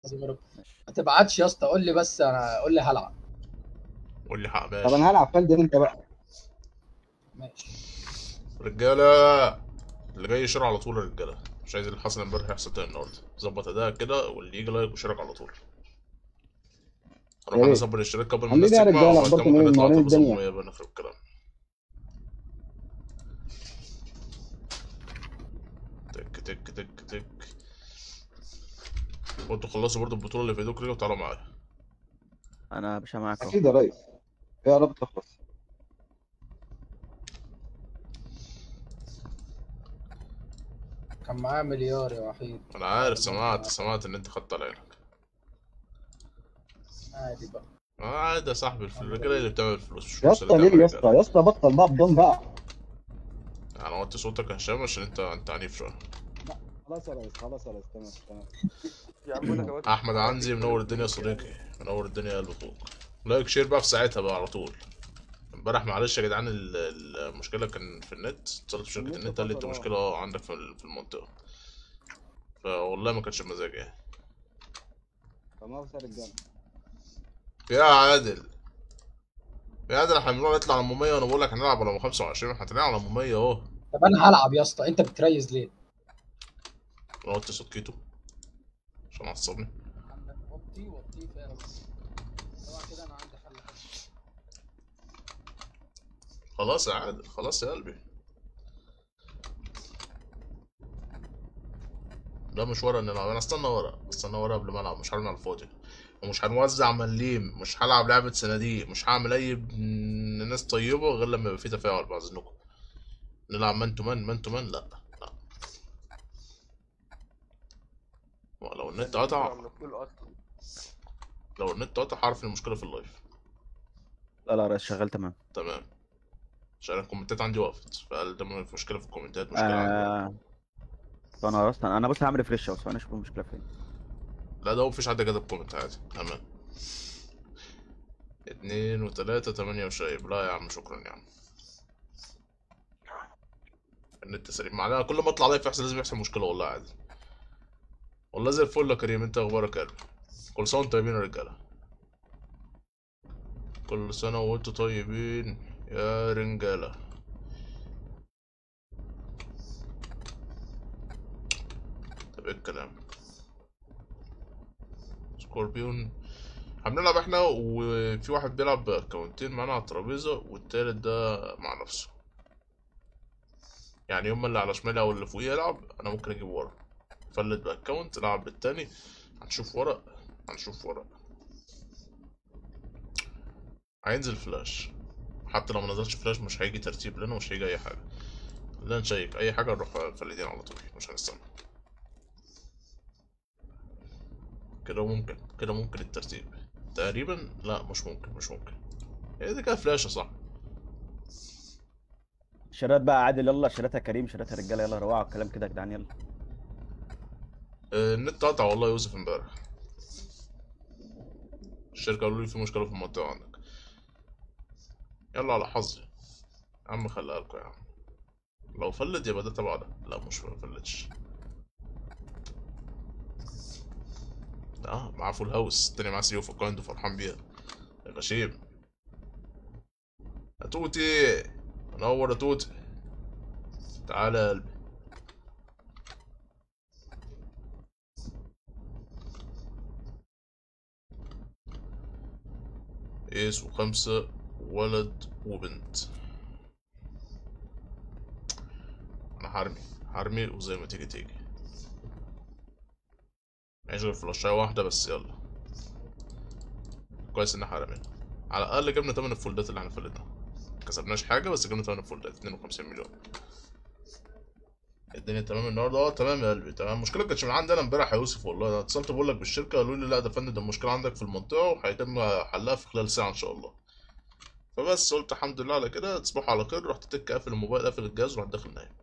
العظيم يا رب ماشي ما تبعتش يا اسطى قول لي بس انا قول لي هلعب قول لي حق طب ماشي انا هلعب فالدن انت بقى ماشي رجاله اللي جاي يشير على طول يا رجاله مش عايز اللي حصل امبارح يحصل تاني النهارده ظبط ادائك كده واللي يجي لايك ويشارك على طول يا اروح ريت. نظبط الاشتراك قبل ما عاملين الناس ايه يا تجمع رجالة؟ وبعد كده أخباركم ممكن ايه؟ نطلع منورين تفاصيل الدنيا. مهمة بقى نخرب الكلام تك تك تك تك وانتوا خلصوا برضو البطولة اللي في ايدكم دي وتعالوا معايا انا يا باشا معاك اهو اكيد يا ريس يا رب تخلص كان معايا مليار يا وحيد انا عارف سمعت سمعت ان انت خدت على عينك عادي بقى آه عادي يا صاحبي الف- الرجاله اللي بتعمل فلوس مش يا الفلوس اسطى اللي ليه يا بتعمل اسطى يا اسطى بطل بقى بدون بقى انا وطي صوتك يا هشام عشان انت انت عنيف شويه خلاص يا ريس خلاص يا ريس تمام تمام يا عم بقول لك أهوت. احمد عنزي منور الدنيا يا صديقي منور الدنيا يا قلب اخوك لايك شير بقى في ساعتها بقى على طول امبارح معلش يا جدعان ال- ال- المشكله كان في النت اتصلت بشركه النت النت قال لي انت فصل، اه. مشكله عندك في ال- في المنطقه فوالله ما كانش بمزاجي يعني تمام يا رجاله يا عادل يا عادل احنا بنقول نطلع على ام 100 وانا بقول لك هنلعب على ام 25 احنا هنلعب على ام 100 اهو طب انا هلعب يا اسطى انت بتريز ليه؟ انا قلت سكيته عشان عصبني عندك وطي وطي فعلا طبعا كده انا عندي حل حلو. خلاص يا عادل خلاص يا قلبي ده مش ورق نلعب انا استنى ورق استنى ورق قبل ما العب مش هرمي على الفاضي ومش هنوزع مليم مش هلعب لعبة صناديق مش هعمل اي ب- ناس طيبة غير لما يبقى في تفاعل بعد اذنكم نلعب مان تو مان مان تو مان لا لا لو النت قطع بنقول اصلا لو النت قطع هعرف ان المشكلة في اللايف لا لا يا ريس شغال تمام تمام عشان الكومنتات عندي وقفت فقال ده من- مشكلة في الكومنتات مشكلة عندي آه... انا اصلا انا بص هعمل ريفريش اهو ثواني اشوف المشكله فين لا ده مفيش حد كتب كومنت عادي امان اتنين وتلاتة تمانية وشايب لا يا عم شكرا يا عم النت سليم معناها كل ما اطلع لايف يحصل لازم يحصل مشكلة والله عادي والله زي الفل يا كريم انت اخبارك يا قلبي كل سنة وانتم طيبين يا رجالة كل سنة وانتم طيبين يا رجالة طب ايه الكلام سكوربيون هنلعب احنا وفي واحد بيلعب باكونتين معانا على الترابيزة والتالت ده مع نفسه يعني يوم اللي على شمالي او اللي فوقيه يلعب انا ممكن اجيب ورا فلت باكونت العب بالتاني هنشوف ورق هنشوف ورق هينزل فلاش حتى لو ما نزلش فلاش مش هيجي ترتيب لنا مش هيجي اي حاجة لا نشيك اي حاجة نروح فلتين على طول مش هنستنى كده ممكن كده ممكن الترتيب تقريبا لا مش ممكن مش ممكن هي دي كده فلاشة صح شرات بقى عادل يلا شراتها كريم شراتها رجاله يلا روعوا الكلام كده يا جدعان يلا آه، النت قطع والله يا يوسف امبارح الشركة قالوا لي في مشكلة في المنطقة عندك يلا على حظي يا عم خليها لكم يا عم لو فلت يبقى ده تبع ده لا مش فلتش اه معاه فول هاوس التاني معاه سيوف وكايند فرحان بيها يا غشيم يا توتي منور يا توتي تعالى يا قلبي ايس وخمسة ولد وبنت انا هرمي هرمي وزي ما تيجي تيجي معيش غير فلاشاية واحدة بس يلا كويس ان احنا رمينا على الاقل جبنا تمن الفولدات اللي احنا فلتناها كسبناش حاجة بس جبنا تمن الفولدات 52 مليون الدنيا تمام النهارده اه تمام يا قلبي تمام المشكله كانتش من عندي انا امبارح يا يوسف والله انا اتصلت بقول لك بالشركه قالوا لي لا ده فندم ده المشكله عندك في المنطقه وهيتم حلها في خلال ساعه ان شاء الله فبس قلت الحمد لله على كده تصبحوا على خير رحت تك قافل الموبايل قافل الجهاز ورحت داخل نايم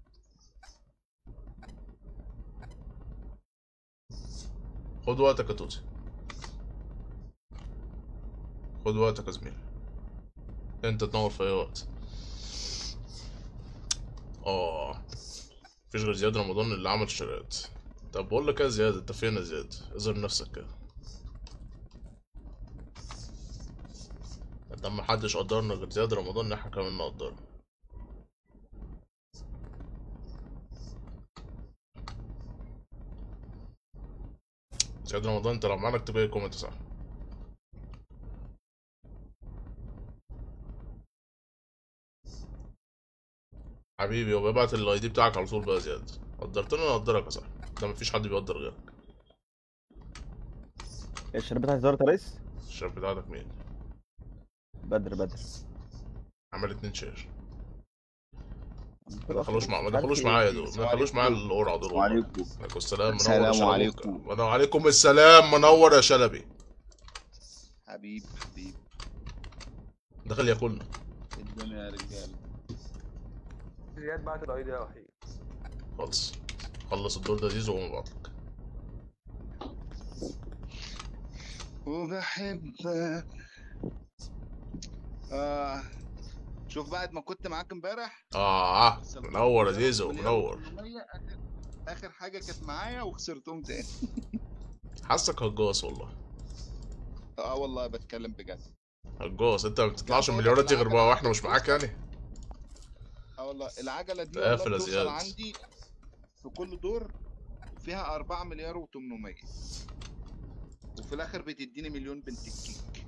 خد وقتك يا توتي خد وقتك يا زميلي انت تنور في اي وقت اه مفيش غير زياد رمضان اللي عمل شرايط طب بقول لك ايه يا زياد انت فين يا زياد اظهر نفسك كده ده ما حدش قدرنا غير زياد رمضان احنا كمان نقدره زياد رمضان انت لو معانا اكتب اي كومنت صح حبيبي وببعت الاي دي بتاعك على طول بقى يا زياد قدرتني انا اقدرك يا صاحبي ده مفيش حد بيقدر غيرك الشركه بتاعتي ظهرت يا ريس الشاب بتاعتك مين بدر بدر عمل اتنين شير ما دخلوش مع ما دخلوش معايا دول ما دخلوش معايا القرعه دول والله. وعليكم عليكم السلام منور السلام يا شلبوكة. عليكم. وعليكم السلام منور يا شلبي حبيب حبيب دخل ياكلنا الدنيا يا رجاله زياد بعت الاي دي يا وحيد خلص خلص الدور ده زيزو وقوم ابعتلك وبحبك آه شوف بعد ما كنت معاك امبارح اه منور يا زيزو مليون منور وثمانمية، آخر اخر حاجه كانت معايا وخسرتهم تاني حاسك هجاص والله اه والله بتكلم بجد هجاص انت ما بتطلعش يعني المليارات دي غير العجلة بقى واحنا مش معاك يعني اه والله العجله دي قافل والله يا بتوصل زياد. عندي في كل دور فيها 4 مليار و800 وفي الاخر بتديني مليون بنت الكيك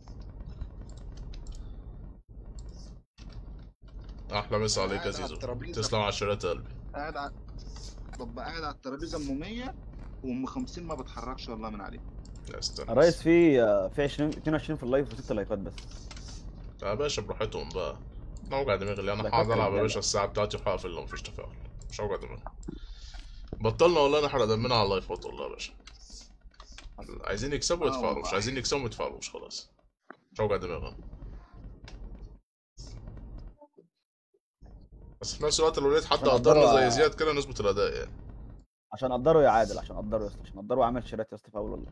احلى مسا عليك يا قاعد على زيزو الترابيزة. تسلم على شريط قلبي قاعد على ببقى قاعد على الترابيزه ام 100 وام 50 ما بتحركش والله من عليه لا استنى الريس في في 20 22 في اللايف و6 لايكات بس يا باشا براحتهم بقى اوجع دماغي اللي انا ده هقعد كابتن العب يا رجالة. باشا الساعه بتاعتي وهقفل لو مفيش تفاعل مش هوجع دماغي بطلنا والله نحرق دمنا على اللايفات والله يا باشا عايزين يكسبوا آه يتفاعلوا مش والله. عايزين يكسبوا ما يتفاعلوش خلاص مش هوجع دماغي بس في نفس الوقت لو لقيت حد أنا قدرنا أقدره- زي زياد كده نظبط الاداء يعني عشان اقدره يا عادل عشان اقدره يا اسطى عشان اقدره عامل شيرات يا اسطى في اول والله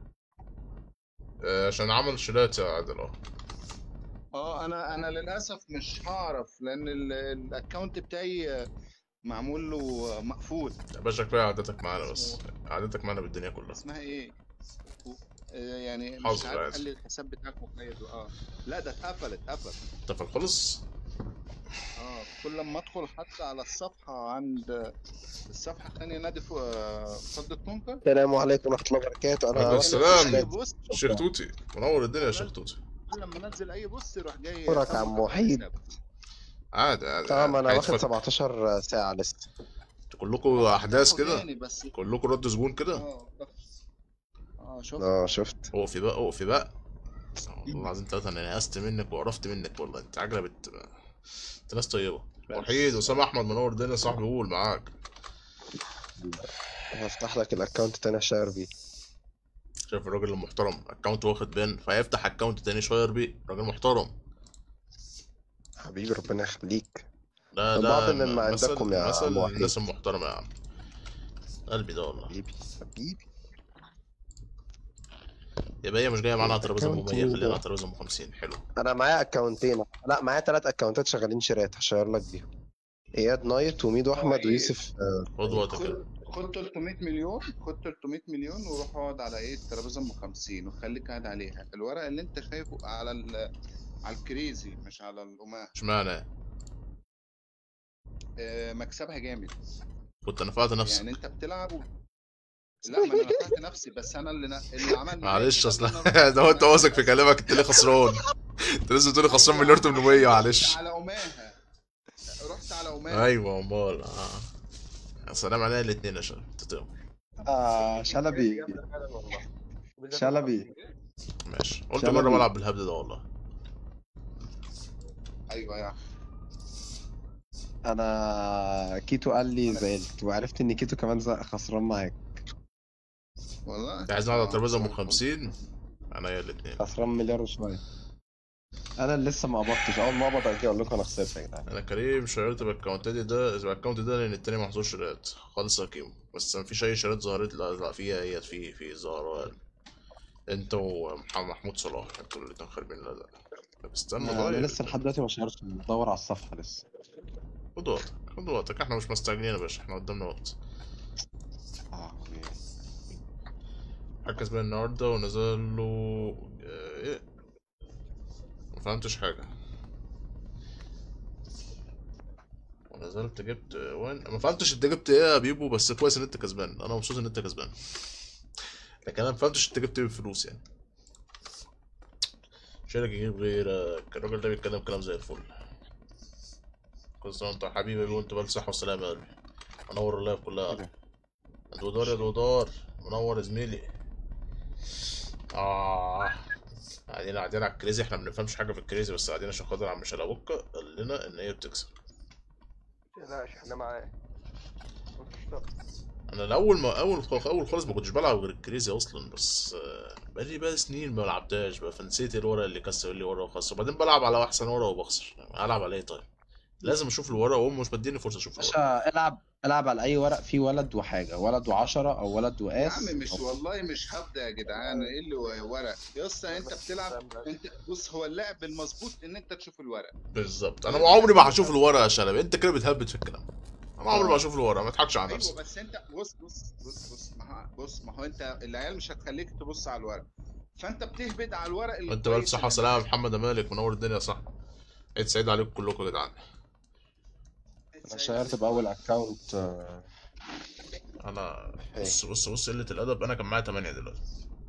آه، عشان عمل شيلات يا عادل اه اه انا انا للاسف مش هعرف لان ال- الاكونت بتاعي معمول له مقفول يا باشا كفايه قعدتك معانا بس قعدتك معانا بالدنيا كلها اسمها ايه آه، يعني حظ مش عارف عادي. خلي الحساب بتاعك مقيد اه لا ده اتقفل اتقفل اتفق خلص اه كل لما ادخل حتى على الصفحه عند الصفحه الثانيه نادي ف- آه، فض التونكا السلام عليكم ورحمة الله وبركاته عليكم أنا السلام. أي بوست شيخ توتي منور الدنيا يا شيخ توتي كل لما انزل اي بوست يروح جاي أشكرك يا عم خبط على وحيد. الحساب. عادي عادي تمام أنا عادي. واخد هيتفك. 17 ساعة لسه كلكم احداث باخد كده يعني بس كلكم رد زبون كده اه اه شوف اه شفت اقفي بقى اقفي بقى والله العظيم تلاتة انا يأست منك وقرفت منك والله انت عجلة بت انت ناس طيبة وحيد وسام احمد منور الدنيا صاحبي قول معاك هفتح لك الأكونت تاني أشير بيه شايف الراجل المحترم اكونت واخد بان فيفتح اكونت تاني شاير بيه راجل محترم حبيبي ربنا يخليك لا البعض ده مما مثل عندكم يا مثل عم وحيد. الناس المحترمة يا عم قلبي ده والله حبيبي حبيبي يبقى هي مش جاية معانا على ترابيزة ام أكونت 100 مين خلينا ده؟ على ترابيزة ام 50 حلو أنا معايا أكونتين لا معايا تلات أكونتات شغالين شيرات هشير لك بيهم إياد نايت وميدو أحمد إيه؟ ويوسف آه، خد وقتك كده خد خد 300 مليون خد 300 مليون وروح اقعد على ايه الترابيزه ام 50 وخليك قاعد عليها الورق اللي انت شايفه على ال على الكريزي مش على القماش اشمعنى آه، مكسبها جامد كنت نفعت نفسك يعني انت بتلعب و... لا ما انا نفعت نفسي بس انا اللي ن... اللي عمل معايا معلش كده اصل إن أنا ده هو انت واثق في كلامك انت ليه خسران انت لازم تقولي خسران مليار 800 معلش رحت على قماها رحت على قماها ايوه امال اه يا سلام علينا الاثنين يا شباب تتقوا آه شلبي جامدة فعلا والله وبالذات شلبي ماشي قلت شلبي. مره بلعب بالهبد ده والله ايوه يا انا كيتو قال لي زعلت وعرفت ان كيتو كمان زق- خسران معاك والله انت عايز نقعد على الترابيزه ام 50 انا هي الاثنين خسران مليار وشويه انا اللي لسه ما قبضتش اول ما اقبض اجي اقول لكم انا خسرت يا جدعان انا كريم شيرت بالاكونتاتي ده الاكونت ده لان التاني محظور شيرات خالص يا كيمو بس مفيش اي شيرات ظهرت لا لا فيها هي في في زهران انت ومحمود صلاح انتوا الاتنين خاربين لا لا طب استنى انا طيب لسه لحد دلوقتي ما شهرتش بدور على الصفحه لسه خد وقتك خد وقتك احنا مش مستعجلين يا باشا احنا قدامنا وقت لهوي. ركز بقى النهارده ونزل له آه، ايه ما فهمتش حاجه ونزلت جبت وين ما فهمتش انت جبت ايه يا بيبو بس كويس ان انت كسبان انا مبسوط ان انت كسبان لكن انا ما فهمتش انت جبت ايه بفلوس يعني شارك يجيب غيرك الراجل ده بيتكلم كلام زي الفل كل سنه وانت حبيبي وانت بالصحه والسلامه يا قلبي منور اللايف كلها كده. يا دودار يا دودار منور يا زميلي اه قاعدين قاعدين على الكريزي احنا ما بنفهمش حاجه في الكريزي بس قاعدين عشان خاطر عم شلبوكه قال لنا ان هي بتكسب متقلقش احنا معاه مفيش طاقة. انا الاول ما اول اول خالص ما كنتش بلعب غير الكريزي اصلا بس آه، بقالي بقى سنين ما لعبتهاش بقى فنسيت الورق اللي كسر لي ورقه وخسر وبعدين بلعب على احسن ورقه وبخسر العب على ايه طيب لازم اشوف الورق وهم مش مديني فرصه اشوف الورق باشا العب العب على اي ورق فيه ولد وحاجه ولد وعشرة او ولد يا وقاس عم مش أو- والله مش هبدا يا جدعان ايه اللي ورق يا اسطى انت بس بتلعب الكلام ده. انت بص هو اللعب المظبوط ان انت تشوف الورق بالظبط انا عمري ما هشوف الورق يا شلبي انت كده بتهبط في الكلام انا عمري ما هشوف الورق ما تضحكش على ايوه نفسك بس انت بص بص بص بص ما هو بص ما هو انت العيال مش هتخليك تبص على الورق فانت بتهبد على الورق اللي انت بالف صحه وسلامه يا محمد يا مالك منور الدنيا صح عيد سعيد عليكم كلكم يا جدعان انا شيرت باول اكونت انا إيه. بص بص بص قله الادب انا كان معايا 8 دلوقتي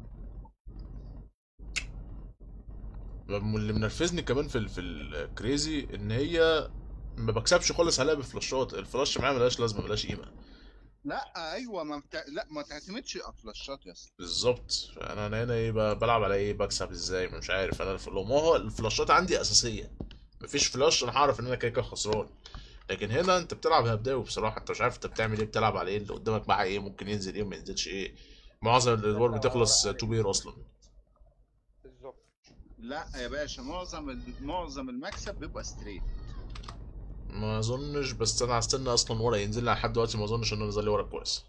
اللي منرفزني كمان في ال في الكريزي ان هي ما بكسبش خالص عليها بفلاشات الفلاش معايا ملهاش لازمه ملهاش قيمه لا ايوه ما بت... لا ما تعتمدش على فلاشات يا اسطى بالظبط انا انا هنا ايه ب- بلعب على ايه بكسب ازاي مش عارف انا الف- لو ما هو الفلاشات عندي اساسيه مفيش فلاش انا هعرف ان انا كده كده خسران لكن هنا انت بتلعب هبداوي بصراحه انت مش عارف انت بتعمل ايه بتلعب على ايه اللي قدامك معاه ايه ممكن ينزل ايه وما ينزلش ايه معظم الادوار بتخلص تو بير اصلا بالظبط لا يا باشا معظم ال... معظم المكسب بيبقى ستريت ما اظنش بس انا هستنى اصلا ورق ينزل لي لحد دلوقتي ما اظنش ان انا نزل لي ورق كويس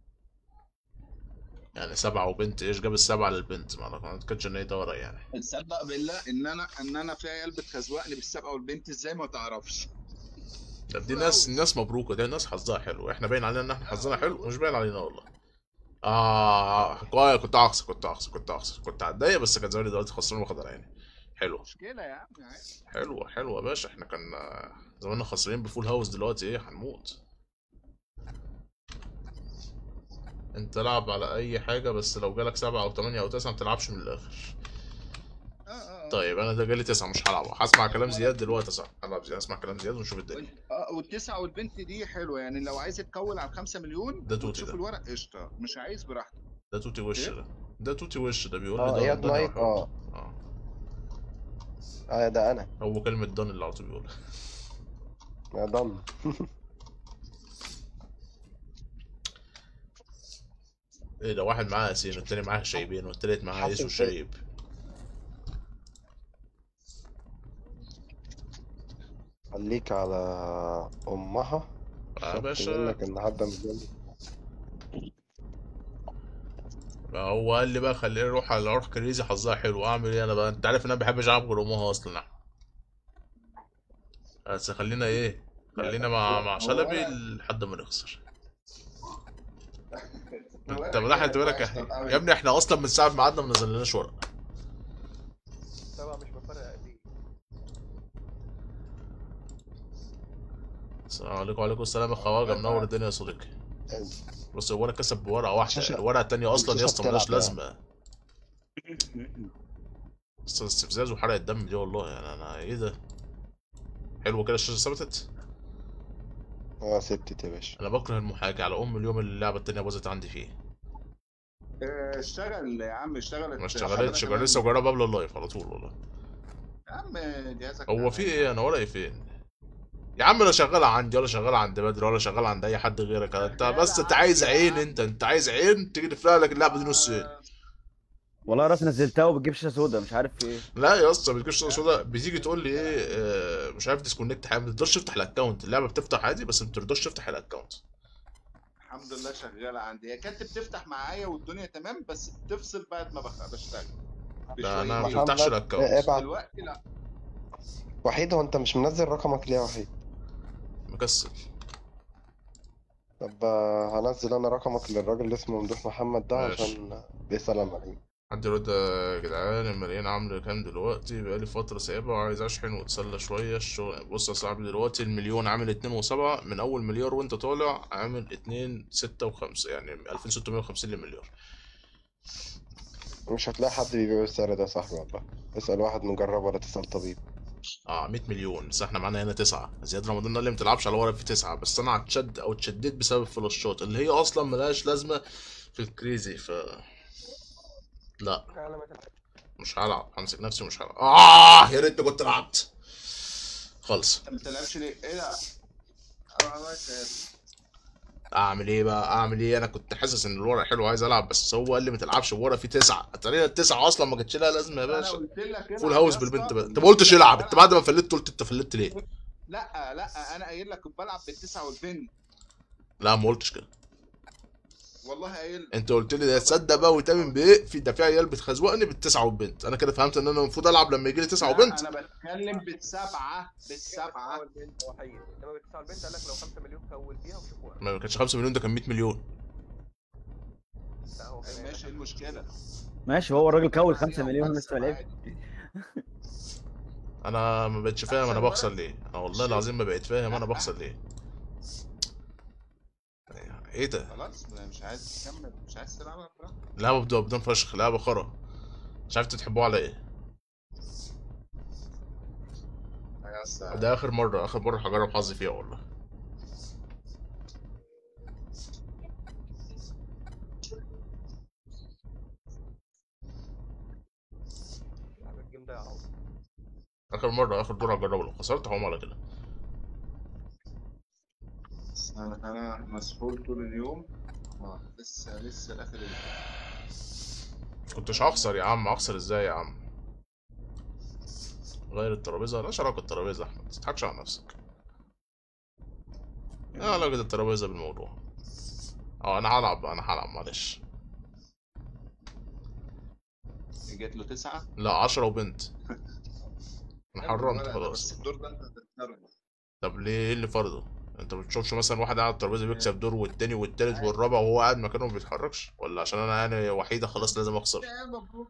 يعني سبعة وبنت ايش جاب السبعة للبنت ما ما اعتقدش ان هي ده ورق يعني تصدق بالله ان انا ان انا في عيال بتخزوقني بالسبقه والبنت ازاي ما تعرفش طب دي ناس ناس مبروكة دي ناس حظها حلو احنا باين علينا ان احنا حظنا حلو مش باين علينا والله اه كويس كنت هخسر كنت هخسر كنت هخسر كنت هتضايق بس كان زماني دلوقتي خسران واخد على عيني حلو مشكله يا عم عادي. حلوة حلوة يا باشا احنا كان زماننا خسرانين بفول هاوس دلوقتي ايه هنموت انت لعب على اي حاجة بس لو جالك سبعة او تمانية او تسعة متلعبش من الاخر اه اه طيب انا ده جالي تسعة مش هلعب هسمع كلام زياد دلوقتي صح هلعب زياد اسمع كلام زياد ونشوف الدنيا وال- اه والتسعه والبنت دي حلوه يعني لو عايز تكون على 5 مليون ده توتي وتشوف ده. الورق قشطه مش عايز براحتك ده توتي وش إيه؟ ده ده توتي وش ده بيقول لي اه ده اياد الدنيا نايت وحلوة. اه اه اه ده انا هو كلمة دان اللي على طول بيقولها يا ضم ايه ده واحد معاه اسين والتاني معاه شايبين والتالت معاه حاطط ايس في- وشايب خليك على امها يا خدت باشا منك النهارده مليون ما هو قال لي بقى خليني اروح على اروح كريزي حظها حلو اعمل ايه انا بقى انت عارف ان انا ما بحبش العب غير امها اصلا بس خلينا ايه خلينا مع مع شلبي لحد ما نخسر انت ملاحظ بالك يا ابني احنا اصلا من ساعه ما قعدنا ما نزلناش ورق سبعة مش بفرق قد السلام عليكم وعليكم السلام يا خواجه منور الدنيا يا صديقي بص هو انا كسب بورقه واحده شاشة- الورقه التانيه اصلا يا اسطى ملهاش بتلعب لازمه استاذ استفزاز وحرق الدم دي والله يعني انا ايه ده حلو كده الشاشه ثبتت اه ستت يا باشا انا بكره المحاكي على ام اليوم اللي اللعبه التانيه باظت عندي فيه آه، اشتغل يا عم اشتغلت ما اشتغلتش جا- لسه جرب قبل اللايف على طول والله يا عم جهازك هو في ايه انا ورقي فين يا عم لا شغاله عندي ولا شغاله عند بدر ولا شغاله عند اي حد غيرك انت بس انت عايز عين انت انت عايز عين تيجي تفرق لك اللعبه دي نص عين والله راس نزلتها وبتجيب شاشه سودا مش عارف في ايه لا يا اسطى ما بتجيبش صوره سودا بتيجي تقول لي ايه آه، مش عارف ديسكونكت حاجه ما تقدرش تفتح الاكونت اللعبه بتفتح عادي بس ما تقدرش تفتح الاكونت الحمد لله شغاله عندي هي كانت بتفتح معايا والدنيا تمام بس بتفصل بعد ما بخ- بشتغل لا انا ما بشوية. بفتحش محمد، الاكونت ابعت دلوقتي لا وحيد هو انت مش منزل رقمك ليه يا وحيد مكسل طب آه، هنزل انا رقمك للراجل اللي اسمه ممدوح محمد ده ماشي. عشان بيسأل عن الملايين حد يرد يا جدعان المليان عامل كام دلوقتي بقالي فترة سايبها وعايز اشحن واتسلى شوية الشغل بص يا صاحبي دلوقتي المليون عامل اتنين وسبعة من اول مليار وانت طالع عامل اتنين ستة وخمسة يعني الفين ستمية وخمسين للمليار مش هتلاقي حد بيبيع بالسعر ده يا صاحبي والله اسأل واحد مجرب ولا تسأل طبيب اه 100 مليون بس احنا معانا هنا تسعة زياد رمضان قال لي ما تلعبش على ورق في تسعة بس انا اتشد او اتشددت بسبب الفلاشات اللي هي اصلا ملهاش لازمة في الكريزي ف لا لا لا ما تلعبش مش هلعب همسك نفسي ومش هلعب اه يا ريت كنت لعبت خلص انت ما بتلعبش ليه؟ ايه ده؟ أنا والله شايف. اعمل ايه بقى اعمل ايه انا كنت حاسس ان الورق حلو عايز العب بس هو قال لي ما تلعبش بورق فيه تسعة اتاري التسعة اصلا ما كانتش لها لازمه يا انا باشا قلت لك العب فول هاوس يا بالبنت اسطى. بقى انت ما قلتش العب انت بعد ما فلت قلت انت فلت ليه لا لا انا قايل لك بلعب بالتسعه والبنت لا ما قلتش كده والله قايل انت قلت لي ده تصدق بقى وتامن بايه في ده في عيال بتخزوقني بالتسعه والبنت انا كده فهمت ان انا المفروض العب لما يجي لي تسعه لا، وبنت انا بتكلم بالسبعه بالسبعه بتساوي البنت وحيد انما بتساوي البنت قال لك لو 5 مليون كول بيها وشوف ورق ما كانش 5 مليون ده كان 100 مليون لا هو كان ماشي ايه المشكله؟ ماشي هو الراجل كول 5 مليون لسه ما لعبش عادي. انا ما بقتش فاهم انا أحسن بخسر ورق. ليه انا والله العظيم ما بقيت فاهم انا بخسر ليه ايه ده خلاص مش عايز تكمل مش عايز تلعبها براحتك لعبه بدون بدون فشخ لعبه خرا مش عارف تحبوه على ايه يا سلام. ده اخر مره اخر مره هجرب حظي فيها والله لعب الجيم ده يا عوض اخر مره اخر دور هجربه لو خسرت هقوم على كده انا انا مسحول طول اليوم اه لسه لسه لاخر اليوم كنتش هخسر يا عم اخسر ازاي يا عم غير الترابيزه لا شراكة الترابيزه يا احمد متضحكش على نفسك ايه علاقة الترابيزه بالموضوع اه انا هلعب بقى، انا هلعب معلش جات له تسعه لا عشرة وبنت انا حرمت بس خلاص الدور ده انت هتتحرم طب ليه ايه اللي فرضه انت ما بتشوفش مثلا واحد قاعد على الترابيزه بيكسب دور والتاني والتالت والرابع وهو قاعد مكانه ما بيتحركش ولا عشان انا يعني وحيده خلاص لازم اخسر يا مبروك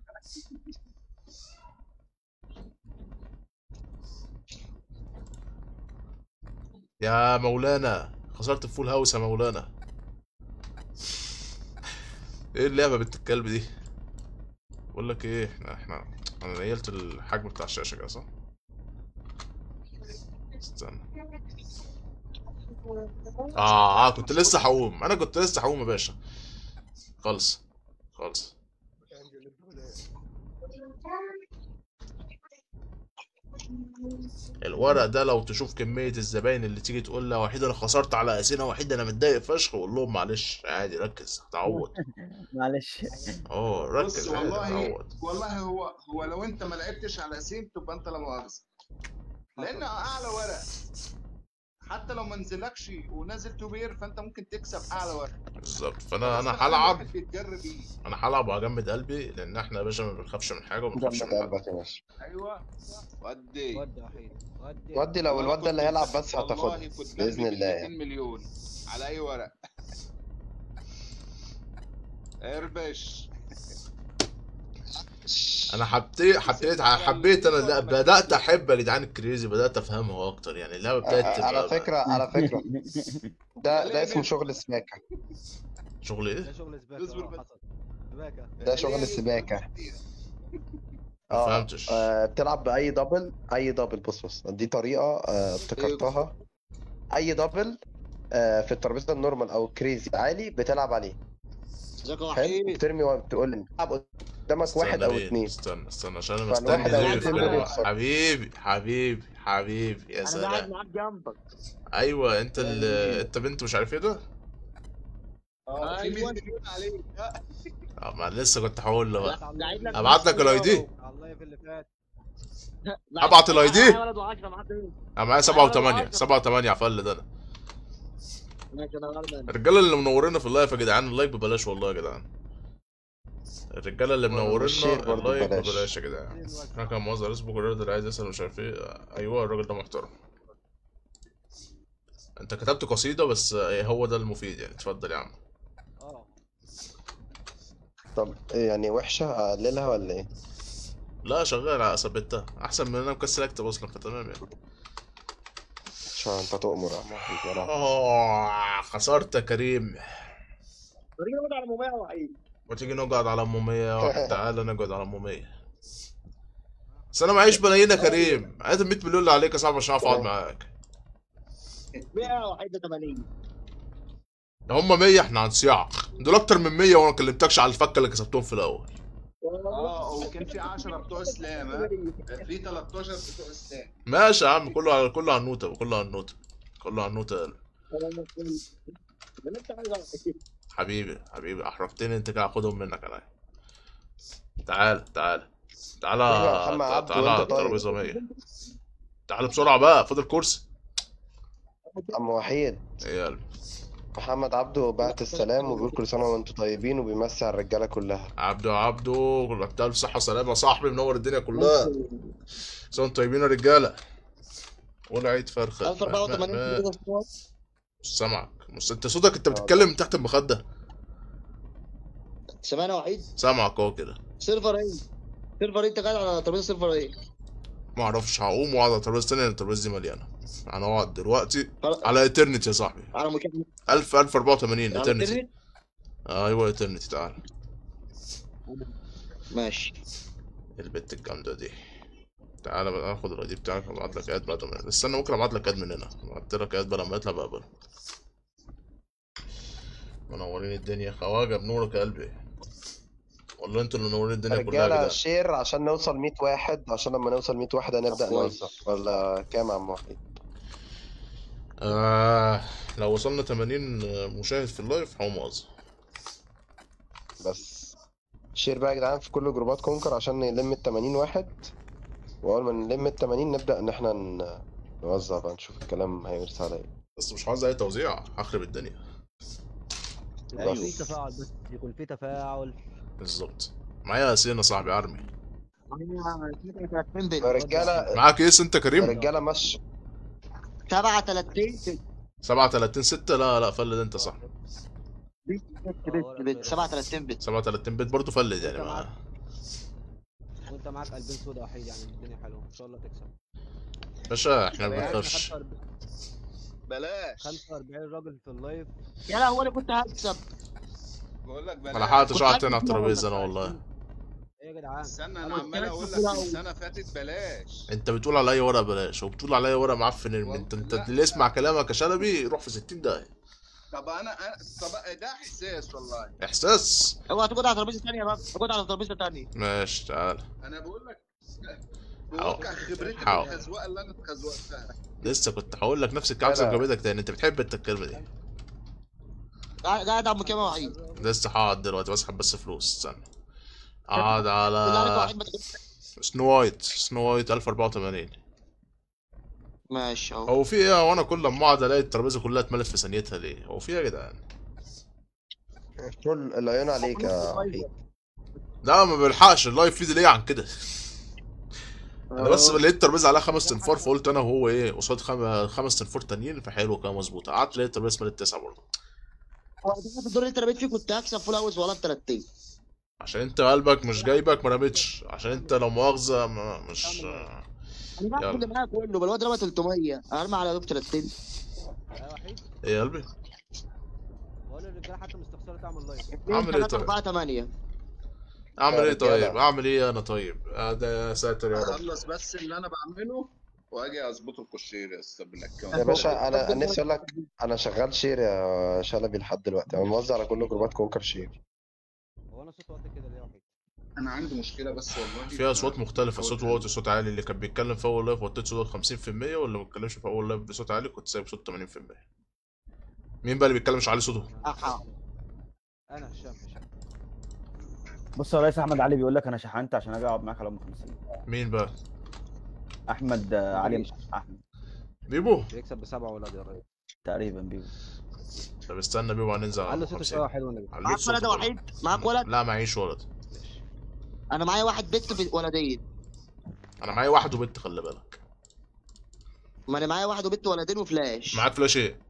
يا مولانا خسرت الفول هاوس يا مولانا ايه اللعبه بنت الكلب دي بقول لك ايه احنا احنا انا نيلت الحجم بتاع الشاشه كده صح استنى اه اه كنت لسه هقوم انا كنت لسه هقوم يا باشا خلص خلص انزل انت بلاش الورق ده لو تشوف كمية الزباين اللي تيجي تقول لها وحيد انا خسرت على اسئلة وحيد انا متضايق فشخ قول لهم معلش عادي ركز هتعوض معلش اه ركز بص عادي والله هتعوض والله هو هو لو انت ما لعبتش على سين تبقى انت لا مؤاخذه لان اعلى ورق حتى لو ما نزلكش ونازل توبير فانت ممكن تكسب اعلى ورق بالظبط فانا انا بس العالم هلعب الواحد بيتجرب بيه انا هلعب وهجمد قلبي لان احنا يا باشا ما بنخافش من حاجه وما بنخافش جنبك من حد قلبك يا باشا ايوه ودي ودي وحيد ودي ودي لو الواد ده اللي هيلعب بس والله هتاخدها كنت بإذن جنبي الله 200 يعني. مليون على اي ورق اربش انا حبيت حبيت حبيت انا لا بدات احب يا جدعان الكريزي بدات افهمه اكتر يعني اللعبه ابتدت على تبقى فكرة على فكرة ده ده اسمه شغل سماكة شغل ايه ده شغل سباكه اصبر آه، بس. حصل سباكه ده شغل السباكة ما اه فهمتش آه، بتلعب بأي دبل أي دبل بص بص دي طريقة آه، ابتكرتها أي دبل آه، في الترابيزة النورمال أو الكريزي عالي بتلعب عليه حلو بترمي وبتقول لي بتلعب قدامك استنى واحد أو بيه، اتنين استنى استنى عشان انا فالواحد مستني أو ضيف اتنين دول جوه. يخسروا. حبيبي حبيبي حبيبي يا انا قاعد سلام معاك جنبك ايوه انت ال... انت بنت مش عارف ايه ده اه في 100 أيوة. مليون عليك اه ما لسه كنت هقول له بقى قاعد لك ابعت لك الاي دي على اللايف اللي فات لا، أبعت ال ID؟ معايا ولد وعشرة معاك مين؟ انا معايا سبعة أيوة، وثمانية عشرة. سبعة وثمانية عفل ده انا ماشي انا غلبان الرجالة اللي منورينا في اللايف يا جدعان اللايك ببلاش والله يا جدعان الرجالة اللي منورينا والشير برضه اللايك ببلاش. ببلاش يا جدعان انا كان موظف اسمه الراجل اللي عايز يسأل مش عارف ايه ايوه الراجل ده محترم انت كتبت قصيده بس آه، هو ده المفيد يعني اتفضل يا عم اه طب إيه يعني وحشة اقللها ولا ايه؟ لا شغال ثبتها احسن من انا مكسل اكتب اصلا فتمام يعني عشان انت تؤمر يا عم وحيد يا رب. اه خسرت يا كريم تيجي نقعد على ممية وحيد ما تيجي نقعد على ام 100 واحد تعالى نقعد على ام 100 بس انا معيش بلايين يا كريم عايز ال 100 مليون اللي عليك يا صاحبي عشان اعرف اقعد معاك 100 وحيد ده 80 هم 100 احنا هنصيعق دول اكتر من 100 وانا ما كلمتكش على الفكه اللي كسبتهم في الاول اه وكان في 10 بتوع اسلام ها في 13 بتوع اسلام ماشي يا عم كله على كله على النوته كله على النوته كله على النوته يلا. اللي انت عايزه حبيبي حبيبي احرجتني انت كده هاخدهم منك عليا تعال تعال تعال أيوة يا محمد عبده، تعال على وأنت طيب. الترابيزه 100 تعال بسرعه بقى فاضل كرسي عم وحيد ايه يا قلبي محمد عبده بعت السلام وبيقول كل سنة وانتم طيبين وبيمسي على الرجالة كلها عبدو يا عبدو كلك ألف صحة وسلامة يا صاحبي منور الدنيا كلها سنة طيبين يا رجالة قول عيد فرخة 1084 مش سامعك مش انت صوتك انت بتتكلم من تحت المخدة سمعنا وحيد سامعك اهو كده سيرفر ايه سيرفر ايه انت قاعد على ترابيزه سيرفر ايه ما اعرفش هقوم واقعد على الترابيزة التانية لأن الترابيزة دي مليانة انا اقعد دلوقتي خلاص. على ايترنت يا صاحبي على مكان 1000 1084 على ايترنت الإنترنت؟ ايوه ايترنت تعال ماشي البت الجامدة دي تعالى بقى اخد الاي بتاعك ابعت لك اد بعد ما استنى ممكن ابعت لك اد من هنا ابعت لك اد بقى لما يطلع بقبله منورين الدنيا خواجه بنورك يا قلبي والله انتوا اللي منورين الدنيا كلها يا رجالة جدعان شير عشان نوصل 100 واحد عشان لما نوصل 100 واحد هنبدأ كويس. نوزع ولا كام يا عم وحيد؟ آه لو وصلنا 80 مشاهد في اللايف هقوم اوزع بس شير بقى يا جدعان في كل جروبات كونكر عشان نلم ال 80 واحد واول ما نلم ال 80 نبدأ ان احنا ن- نوزع بقى نشوف الكلام هيرسى على ايه بس مش عاوز اي توزيع هخرب الدنيا يكون في بس. تفاعل بس يكون في تفاعل بالظبط معايا ياسين يا صاحبي ارمي يا رجالة معاك ايس انت يا كريم رجالة مش 37 37 6 لا لا فلد انت صح بت بت بت 37 بت 37 بت برضه فلد يعني ما وانت معاك قلبين سودا وحيد يعني الدنيا حلوه ان شاء الله تكسب باشا احنا ما يعني بنخافش 45 بلاش 45 راجل في اللايف يا لا هو انا كنت هكسب بقول لك ما بلاش لحقتش كنت اقعد عايز تاني على أسمع الترابيزه انا منك. والله ايه يا جدعان استنى انا أنا عمال قلت اقول لك لك كتير من أوي. سنه فاتت بلاش انت بتقول على اي ورقه بلاش وبتقول على اي ورقه معفن ارمي انت انت لا. اللي يسمع كلامك يا شلبي يروح في 60 دقيقه طب انا أنا- طب ده احساس والله احساس اوعى تقعد على ترابيزه ثانيه بقى تقعد على ترابيزه ثانيه ماشي تعال انا بقول لك حاول. بواقع خبرتي في حاول. الخزوقه اللي انا اتخزوقتها لسه كنت هقول لك نفس الكلام لا. جابتك تاني انت بتحب انت الكلمه دي قاعد قاعد على مكان وحيد لسه هقعد دلوقتي بسحب بس فلوس استنى اقعد بالله عليك على وحيد ما تقولش سنو وايت سنو وايت 1084 ماشي اهو هو في ايه وانا كل ما اقعد الاقي الترابيزه كلها اتملت في ثانيتها ليه هو في ايه يا جدعان كل العيون عليك يا وحيد لا ما بلحقش اللايف فيد ليه عن كده انا بس لقيت الترابيزه عليها خمس تنفار فقلت انا وهو ايه قصاد خم... خمس تنفار تانيين فحلو كده مظبوط قعدت لقيت الترابيزه اتملت تسعه برضه هو في الدور اللي انت رميت فيه كنت هكسب فول هاوس ولا بتلاتين عشان انت قلبك مش جايبك ما رميتش عشان انت لو مؤاخذه ما مش انا يلا. بعمل اللي معايا كله بل الواد رمى 300 ارمي على باب 30 يا وحيد ايه يا قلبي بقول للرجاله حتى مستخسره تعمل لايف عامل ايه طيب 4 8 اعمل يا ايه طيب رجالة. اعمل ايه انا طيب آه ده يا ساتر يا رب اخلص بس اللي انا بعمله واجي اظبط الكوشير يا استاذ بالاكونت يا باشا انا انا نفسي اقول لك انا شغال شير يا شلبي لحد دلوقتي انا موزع على كل جروبات كونكر شير هو انا صوت واطي كده ليه يا وحيد انا عندي مشكله بس والله فيها اصوات مختلفه صوت واطي صوت عالي اللي كان بيتكلم في اول لايف وطيت صوته 50% واللي ما بيتكلمش في اول لايف بصوت عالي كنت سايب صوت 80% مين بقى اللي بيتكلمش عليه صوته احا انا هشام هشام بص يا ريس احمد علي بيقول لك انا شحنت عشان اجي اقعد معاك على ام 50 مين بقى احمد آه، علي احمد بيبو بيكسب بسبعه ولاد يا ريس تقريبا بيقول طب استنى بيبو هننزل على على صوته شويه 50 حلو النبي عليك معاك صوته ولد طبعا. وحيد معاك ولد لا معيش ولد انا معايا واحد بنت في ولدين انا معايا واحد وبنت خلي بالك ما انا معايا واحد وبنت ولدين وفلاش معاك فلاش ايه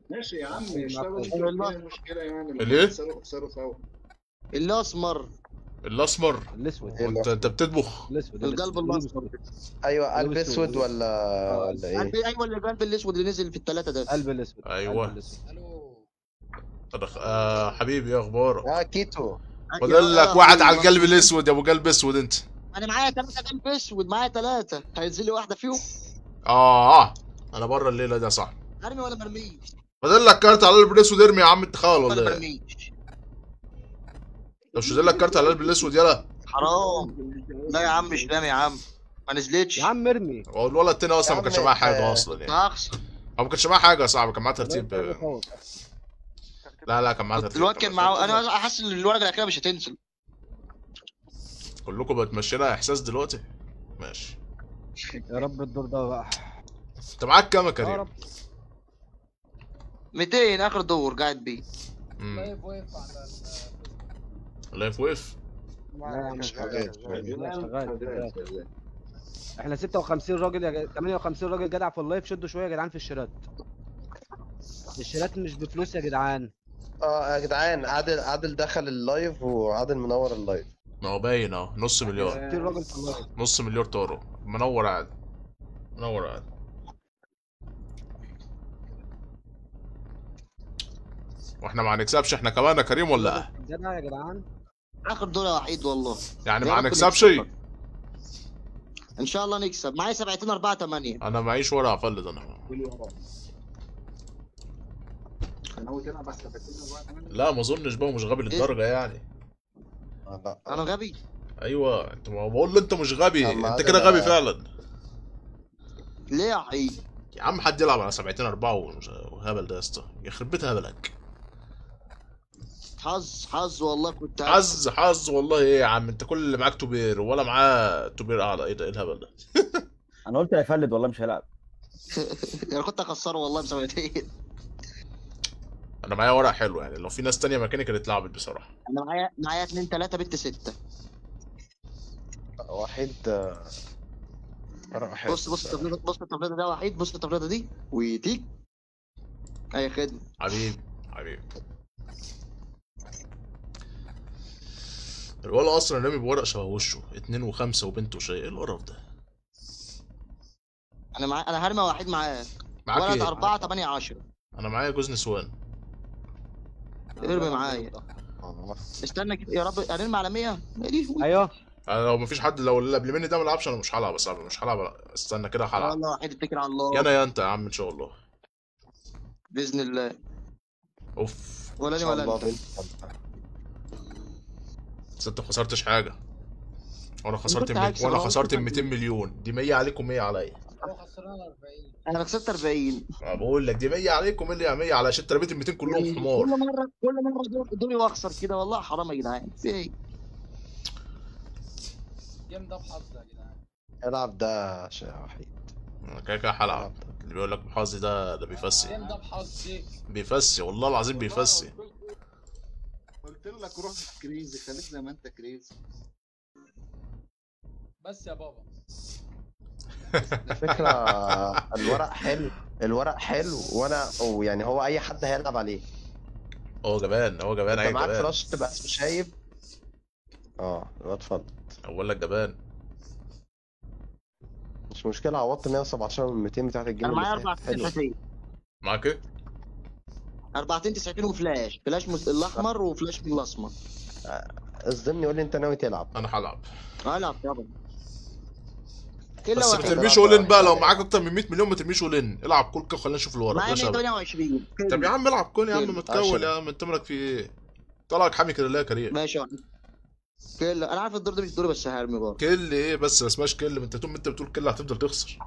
ماشي يا عم أيوة، اشتغلوا معاك. انتوا ايه المشكله يعني ما الإيه؟ تخسروا خسروا سوا الاسمر الاسمر الاسود إيه وانت انت بتطبخ الاسود القلب الاصفر ايوه قلب لابس اسود سود. ولا ولا ايه؟ قلب ايوه اللي القلب الاسود اللي نزل في الثلاثه ده قلب الاسود أيوة. قلب الأسود. الو أنا- آه حبيبي ايه اخبارك اه كيتو فاضل لك واحد على القلب الاسود يا ابو قلب اسود انت انا معايا ثلاثه قلب اسود معايا ثلاثه هينزل لي واحده فيهم اه اه انا بره الليله دي يا صاحبي ارمي ولا مرميش فاضل لك كارت على القلب الاسود ارمي يا عم انت خال ولا ولا ايه مرميش لو شد لك كارت على القلب الاسود يلا حرام لا يا عم مش رامي يا عم ما نزلتش يا عم ارمي هو الولد التاني اصلا يا ما كانش عم معاه حاجه آه. اصلا يعني هخسر هو ما كانش معاه حاجه يا صاحبي كان معاه ترتيب لا لا كان معاه ترتيب الواد كان معاه انا حاسس ان الورقه الاخيره مش هتنزل كلكم بتمشينا احساس دلوقتي ماشي يا رب الدور ده بقى انت معاك كام يا يا كريم؟ رب 200 اخر دور قاعد بيه مم. طيب وقف على ال- لايف ويف لا يا عم مش شغال شغال. شغال شغال احنا 56 راجل يا جد... 58 راجل جدع في اللايف شدوا شويه يا جدعان في الشيرات الشيرات مش بفلوس يا جدعان اه يا جدعان عادل عادل دخل اللايف وعادل منور اللايف ما هو باين اهو نص مليار كتير راجل في اللايف نص مليار طارو منور عادي منور عادي واحنا ما هنكسبش احنا كمان يا كريم ولا لا؟ جدع يا جدعان اخر دور يا وحيد والله يعني يا ما رب هنكسبش نكسب. ان شاء الله نكسب معايا 70 4 8 انا معيش ورقه افلت انا ناوي تلعب على السفاتين بقى كمان لا ما اظنش بقى مش غبي للدرجه يعني آه، لا انا غبي ايوه انت ما بقول له انت مش غبي أما انت هذا كده لا. غبي فعلا ليه يا وحيد يا عم حد يلعب على 70 4 وهبل ده يا اسطى يخرب بيت هبلك حظ حظ والله كنت حظ حظ والله ايه يا عم انت كل اللي معاك توبير ولا معاه توبير اعلى ايه ده ايه الهبل ده انا قلت هيفلد والله مش هيلعب انا كنت اخسره والله بسبعتين انا معايا ورق حلو يعني لو في ناس تانية مكاني كانت لعبت بصراحه انا معايا معايا 2 3 بت 6 واحد آه، ورقة حلوة. بص بص التفريطه بص التفريطه ده وحيد بص التفريطه دي وتيك اي خدمه حبيبي حبيبي الولد اصلا رامي بورق شبه وشه اتنين وخمسة وبنت وشيء ايه القرف ده انا معايا انا هرمي واحد معاك معاك ولد ايه 4 8 10 انا معايا جوز نسوان ارمي معايا آه. استنى كده يا رب هنرمي على 100 ماليش ايوه انا لو مفيش حد لو اللي قبل مني ده ما لعبش انا مش هلعب صعب مش هلعب لا. استنى كده هلعب والله وحيد اتكل على الله يا انا يا انت يا عم ان شاء الله باذن الله اوف ولا ان لي شاء ولا الله انت بنت بس انت ما خسرتش حاجه وانا خسرت كنت مي... هكسب وانا أهو، خسرت كنت 200 مليون دي 100 عليكم 100 عليا هو خسران 40 انا كسبت 40 أنا بقول لك دي 100 عليكم 100 100 على عشان رميت ال 200 كلهم كل حمار مره كل مره دور- دوري واخسر كده والله حرام يا جدعان في ايه الجيم ده بحظ يا جدعان العب ده عشان وحيد أنا كده كده هلعب اللي بيقول لك بحظي ده ده بيفسي الجيم ده بحظ دي بيفسي والله العظيم بيفسي قلت لك روح كريزي خليك زي ما انت كريزي بس يا بابا الفكرة الورق حلو الورق حلو وانا ويعني هو اي حد هيلعب عليه هو جبان هو جبان انت اي معاك جبان فلاش تبقى شايب اه الواد اتفضل بقول لك جبان مش مشكلة عوضت 117 من 200 بتاعت الجيم انا معايا اللي فات. 4 حلو 90 معاك ايه؟ 4 90 وفلاش فلاش مس- الاحمر وفلاش من الاسمر اصدمني يقول لي انت ناوي تلعب انا هلعب العب طبعا كل بس ما واحد ترميش اول ان بقى لو معاك اكتر من 100 مليون ما ترميش اول ان العب كل كده خلينا نشوف الورق معايا ده شباب 128 طب يا عم العب كون يا عم كده. متكول يا عشرة. عم انت مالك في ايه؟ طلعك حامي كده لا يا كريم ماشي يا واحد. كل انا عارف الدور ده مش دوري بس هرمي برضه كل ايه بس ما اسمهاش كل ما انت طول ما انت بتقول كل هتفضل تخسر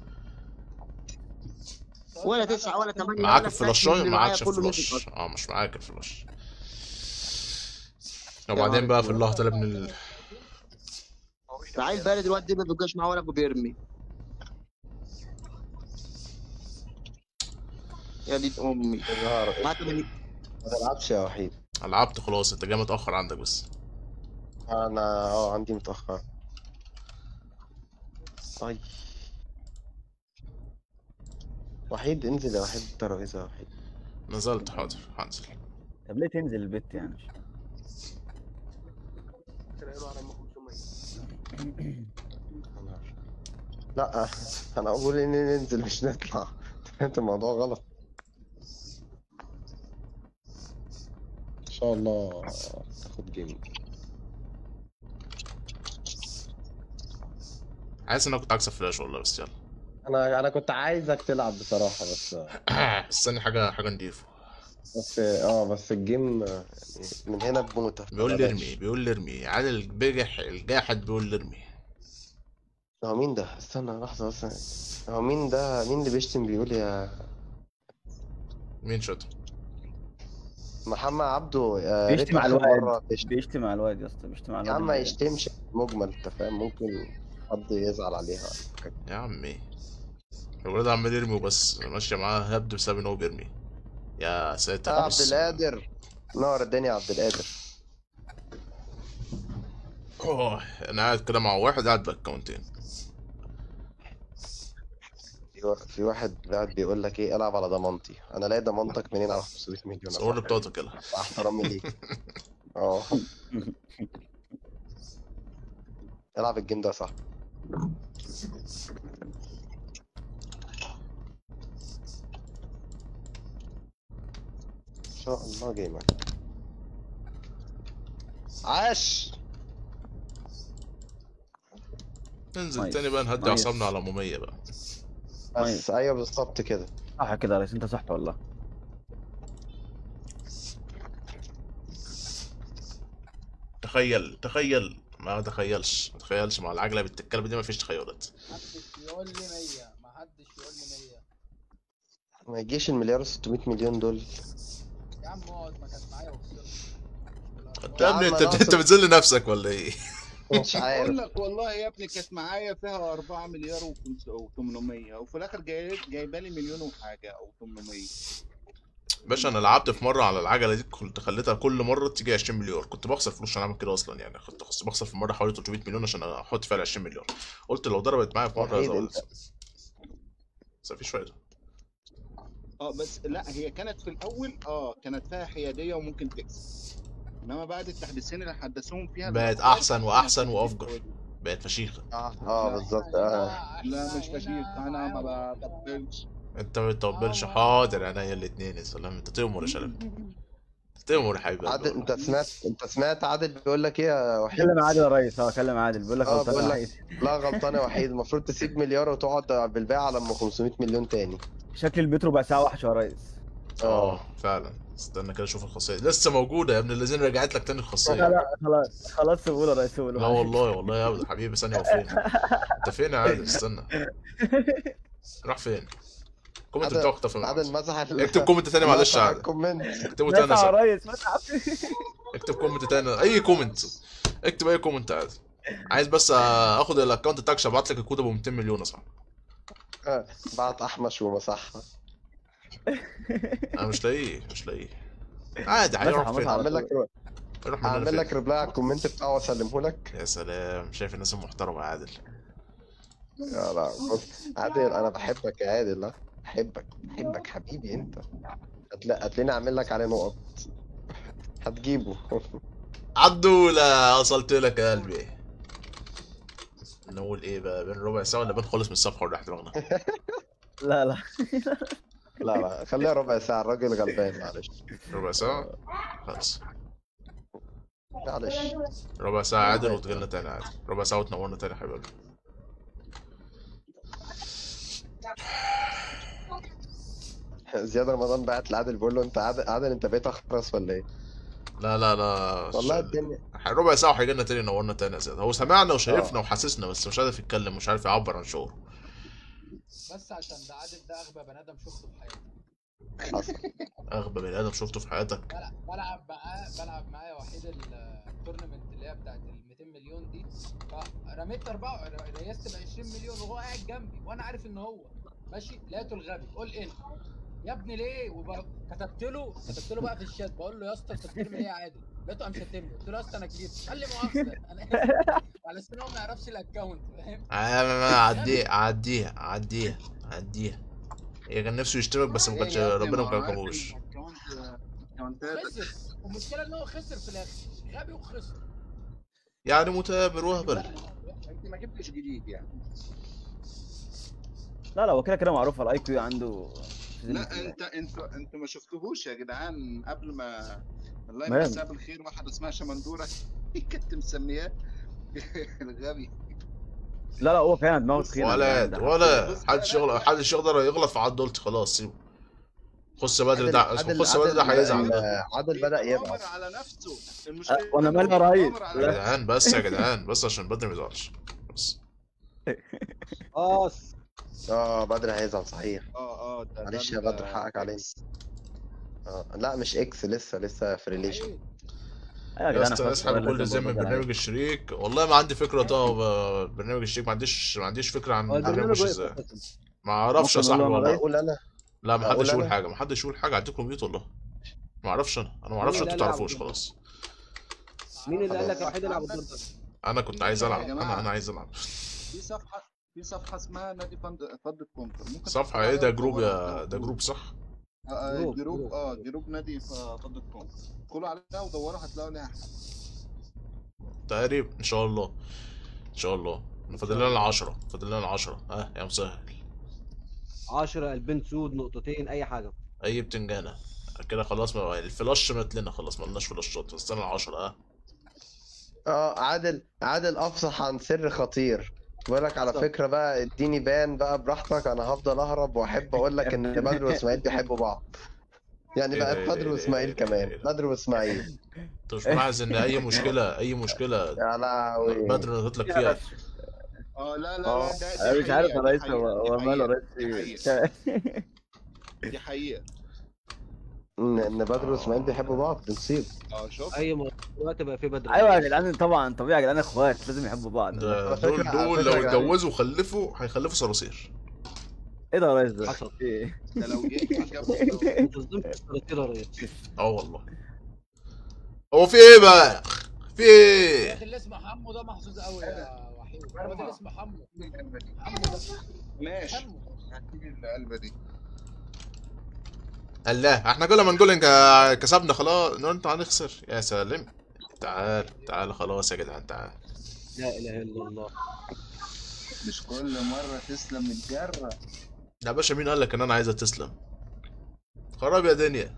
ولا تسعة ولا ثمانية معاك ولا الفلاش اللي معايا معاكش كله الفلاش نزل اه مش معاك الفلاش وبعدين بقى في اللقطه اللي ابن ال... عيل بارد الواد ده ما بيبقاش معاه ولا بيرمي يا دي امي النهار معاه 80 ما تلعبش يا وحيد لعبت خلاص انت جاي متاخر عندك بس انا اه عندي متأخر طيب وحيد انزل يا وحيد الترابيزة يا وحيد نزلت حاضر هنزل طب ليه تنزل البت يعني تلاقي على 500 لا انا اقول ان ننزل مش نطلع انت الموضوع غلط ان شاء الله تاخد جيم حاسس ان انا كنت هكسب فلاش والله بس يلا انا انا كنت عايزك تلعب بصراحه بس استني حاجه حاجه نضيفه بس اه بس الجيم يعني من هنا بموتة بيقول لي بلاش. ارمي بيقول لي ارمي عادل البجح الجاحد بيقول لي ارمي هو مين ده استنى لحظه بس هو مين ده مين اللي بيشتم بيقول يا مين شاطر محمد عبده آه، ريت بيشتم على آخر مرة الواد بيشتم. بيشتم على الواد يا اسطى بيشتم على يا الواد عم ما اللي- يشتمش مجمل انت فاهم ممكن حد يزعل عليها يا عمي الولد عمال يرمي وبس ماشيه معاه هبد بسبب ان هو بيرمي يا ساتر آه، عبد بص. القادر نور الدنيا يا عبد القادر أوه، انا قاعد كده مع واحد قاعد باكونتين في وا- في واحد قاعد بيقول لك ايه العب على ضمانتي انا لاقي ضمانتك منين على 500 مليون صور لي بطاقتك يلا مع احترامي ليك اه العب الجيم ده صح ان شاء الله جيمك عاش ننزل نايس. تاني بقى نهدي نايس. اعصابنا على مومية بقى بس ايوه بالظبط كده صح كده يا ريس انت صح والله تخيل تخيل ما تخيلش ما تخيلش مع العجله بالتكلبه دي ما فيش تخيلات محدش يقول لي 100 محدش يقول لي 100 ما يجيش المليار و600 مليون دول يا عم اقعد ما كانت معايا وخسرت انت يا ابني عم انت أنا انت أقصد- بتذل نفسك ولا ايه؟ مش اقول عارف لك والله يا ابني كانت معايا فيها 4 مليار و800 وفي الاخر جاي جايبه لي مليون وحاجه او 800 باشا انا لعبت في مره على العجله دي كنت خليتها كل مره تيجي 20 مليار كنت بخسر فلوس عشان اعمل كده اصلا يعني كنت بخسر بخسر في مره حوالي 300 مليون عشان احط فيها ال 20 مليون قلت لو ضربت معايا في مره وحيد أزود. انت. بس مفيش فايده اه بس لا هي كانت في الاول اه كانت فيها حياديه وممكن تكسب انما بعد التحديثين اللي حدثوهم فيها بقت الأخبار، احسن كانت واحسن بتجيب وافجر فوائد. بقت فشيخه اه اه بالظبط اه لا مش فشيخ انا ما بطبلش انت ما بتطبلش حاضر عينيا الاثنين يا سلام انت تؤمر يا شلبي تؤمر يا حبيبي عادل انت سمعت انت سمعت عادل بيقول لك ايه يا وحيد كلم عادل يا ريس اه كلم عادل بيقول لك اه غلطان بقول يا لك وحيد. لا غلطان يا وحيد المفروض تسيب مليار وتقعد بالبيع على ام 500 مليون تاني شكل البترو بقى ساعه وحشه يا ريس اه فعلا استنى كده اشوف الخاصيه لسه موجوده يا ابن الذين رجعت لك تاني لا الخاصيه لا خلاص خلاص سيبوله يا ريس سيبوله لا والله والله يا ابدا حبيبي ثانيه وفين انت فين يا عادل استنى راح فين الكومنت عادل- بتاعك اختفى من عادل عندي. مسح ال- اكتب كومنت تاني معلش يا مسح عادل الكومنت اكتبه تاني يا مسح يا صاحبي. ريس مسح اكتب كومنت تاني اي كومنت اكتب اي كومنت عادي عايز بس اخد الاكونت بتاعك عشان ابعت لك الكود ابو 200 مليون يا صاحبي آه، بعت احمش ومسحها انا مش لاقيه مش لاقيه عادي مسح- هيروح مسح فين على هعمل لك هيروح مننا هعمل فين لك ريبلاي على الكومنت بتاعه واسلمه لك يا سلام شايف الناس المحترمه يا عادل يا لا بص عادل انا بحبك يا عادل لا بحبك بحبك حبيبي انت هتلا- هتلاقيني اعمل لك عليه نقط هتجيبه عدولة وصلت لك يا قلبي نقول ايه بقى بين ربع ساعة ولا بين خالص من الصفحة ولا دماغنا لا لا لا لا خليها ربع ساعة الراجل غلبان معلش ربع ساعة خلاص معلش ربع ساعة عادل وتجيلنا تاني عادي ربع ساعة وتنورنا تاني يا حبيبي زياد رمضان بعت لعادل بيقول له انت عادل, عادل انت بقيت اخرس ولا ايه؟ لا لا لا والله ش- الدنيا ربع ساعة وهيجيلنا تاني ينورنا تاني يا زياد هو سمعنا وشايفنا وحاسسنا بس مش عارف يتكلم مش عارف يعبر عن شعوره بس عشان ده عادل ده اغبى بني ادم شفته في حياتي حصل اغبى بني ادم شفته في حياتك بلعب بلعب معاه بلعب معاه وحيد التورنمنت اللي هي بتاعت ال 200 مليون دي فرميت اربعه ريست ب 20 مليون وهو قاعد جنبي وانا عارف ان هو ماشي لقيته الغبي قول ان يا ابني ليه وب... كتبت له كتبت له بقى في الشات بقول له يا اسطى انت بترمي ليه يا عادل لقيته قام شتمني قلت له يا اسطى انا كبير قال لي مؤاخذه انا اسف على اساس ان هو ما يعرفش الاكونت فاهم آه، عديها عديها عديها عديها هي كان نفسه يشترك بس ما كانش إيه يا ابني، ربنا ما ما هو عارف كرموش الأكونت كاونت كاونتات خسر والمشكله ان هو خسر في الاخر غبي وخسر يعني متآمر وهبل انت ما جبتش جديد يعني لا لا هو كده كده معروف الاي كيو عنده لا انت انت انت ما شفتهوش يا جدعان قبل ما الله مال؟ يمسها بالخير واحده اسمها شمندوره كنت مسمياه الغبي لا لا هو فعلا دماغه تخينه يا ولا جدعان، ده ولا بص- حدش يغلط حدش يقدر يغلط في عبد قلت خلاص سيبه خش بدري ده عادل- خش بدري ده عادل- هيزعل آه، عادل بدأ بيتآمر يبعد على نفسه المشكله أه، وأنا إنه مالي يا ريس؟ بيتآمر على يا نفسه. جدعان بس يا جدعان بس عشان بدري ما يزعلش بس خلاص اه بدري هيزعل صحيح اه اه ده معلش ده يا ال- بدر حقك علينا اه لا مش اكس لسه لسه في ريليشن عيب. ايوه يا يا جدعان اسطى أنا اسحب خلاص كل لازم زي من أبقى برنامج الشريك والله ما عندي فكره طه ب- برنامج الشريك ما عنديش ما عنديش فكره عن هو البرنامج البرنامج ماشي واقف ازاي أساساً. ما اعرفش يا ممكن صاحبي أقول له والله اقول انا لا ما أقول حدش يقول أنا؟ حاجه ما حدش يقول حاجه هديكم ميوت والله ما اعرفش انا انا ما اعرفش مين انتوا اللي قال تعرفوش العب خلاص مين اللي قال لك يا خلاص. وحيد العب الدور ده؟ انا كنت عايز العب يا جماعة. انا انا عايز العب في صفحه في صفحه اسمها نادي فند فند كونتر ممكن صفحه تدخل ايه عليها ده جروب وتدوروا يا ده جروب صح آه، آه، جروب، جروب جروب. اه جروب نادي فند كونتر ادخلوا عليها ودوروا هتلاقوا ليها حل تقريبا ان شاء الله ان شاء الله فاضل لنا 10 فاضل لنا 10 ها يا مسهل 10 البنت سود نقطتين اي حاجه اي بتنجانه كده خلاص ما الفلاش مات لنا خلاص ما لناش فلاشات بس انا 10 اه اه عادل عادل افصح عن سر خطير بقول لك على بالظبط. فكره بقى اديني بان بقى براحتك انا هفضل اهرب واحب اقول لك ان بدر واسماعيل بيحبوا بعض يعني إيه بقت ده، إيه بدر ده، واسماعيل إيه ده، كمان إيه ده؟ بدر واسماعيل انت مش ملاحظ ان اي مشكله اي مشكله يا لهوي بدر نطلق لك فيها اه لا لا آه. لا ده- دي انا مش عارف حقيقة، يا دي ريس حقيقة، هو دي هو ماله حقيقة، ريس دي إيه؟ دي حقيقة ان إن بدر واسماعيل بيحبوا بعض دي مصيبه اه شوف اي م- دلوقتي بقى في بدر ايوه يا جدعان طبعا طبيعي يا جدعان اخوات لازم يحبوا بعض ده على فكرة- دول على دول فكرة لو يا جدعان. اتجوزوا وخلفوا هيخلفوا صراصير ايه ده يا ريس ده؟ حصل. في ايه؟ ده لو جه جاب ما تصدمش الصراصير يا ريس اه والله هو في ايه بقى في ايه الواد اللي اسمه حمو ده محظوظ قوي يا وحيد الواد اللي اسمه حمو القلبة دي حمو ده ماشي حمو هتيجي القلبة دي الله احنا كل ما نقول انك كسبنا خلاص نقول انت هنخسر يا سلام تعال تعال خلاص يا جدعان تعال لا اله الا الله مش كل مرة تسلم الجرة يا باشا مين قال لك ان انا عايزه تسلم خراب يا دنيا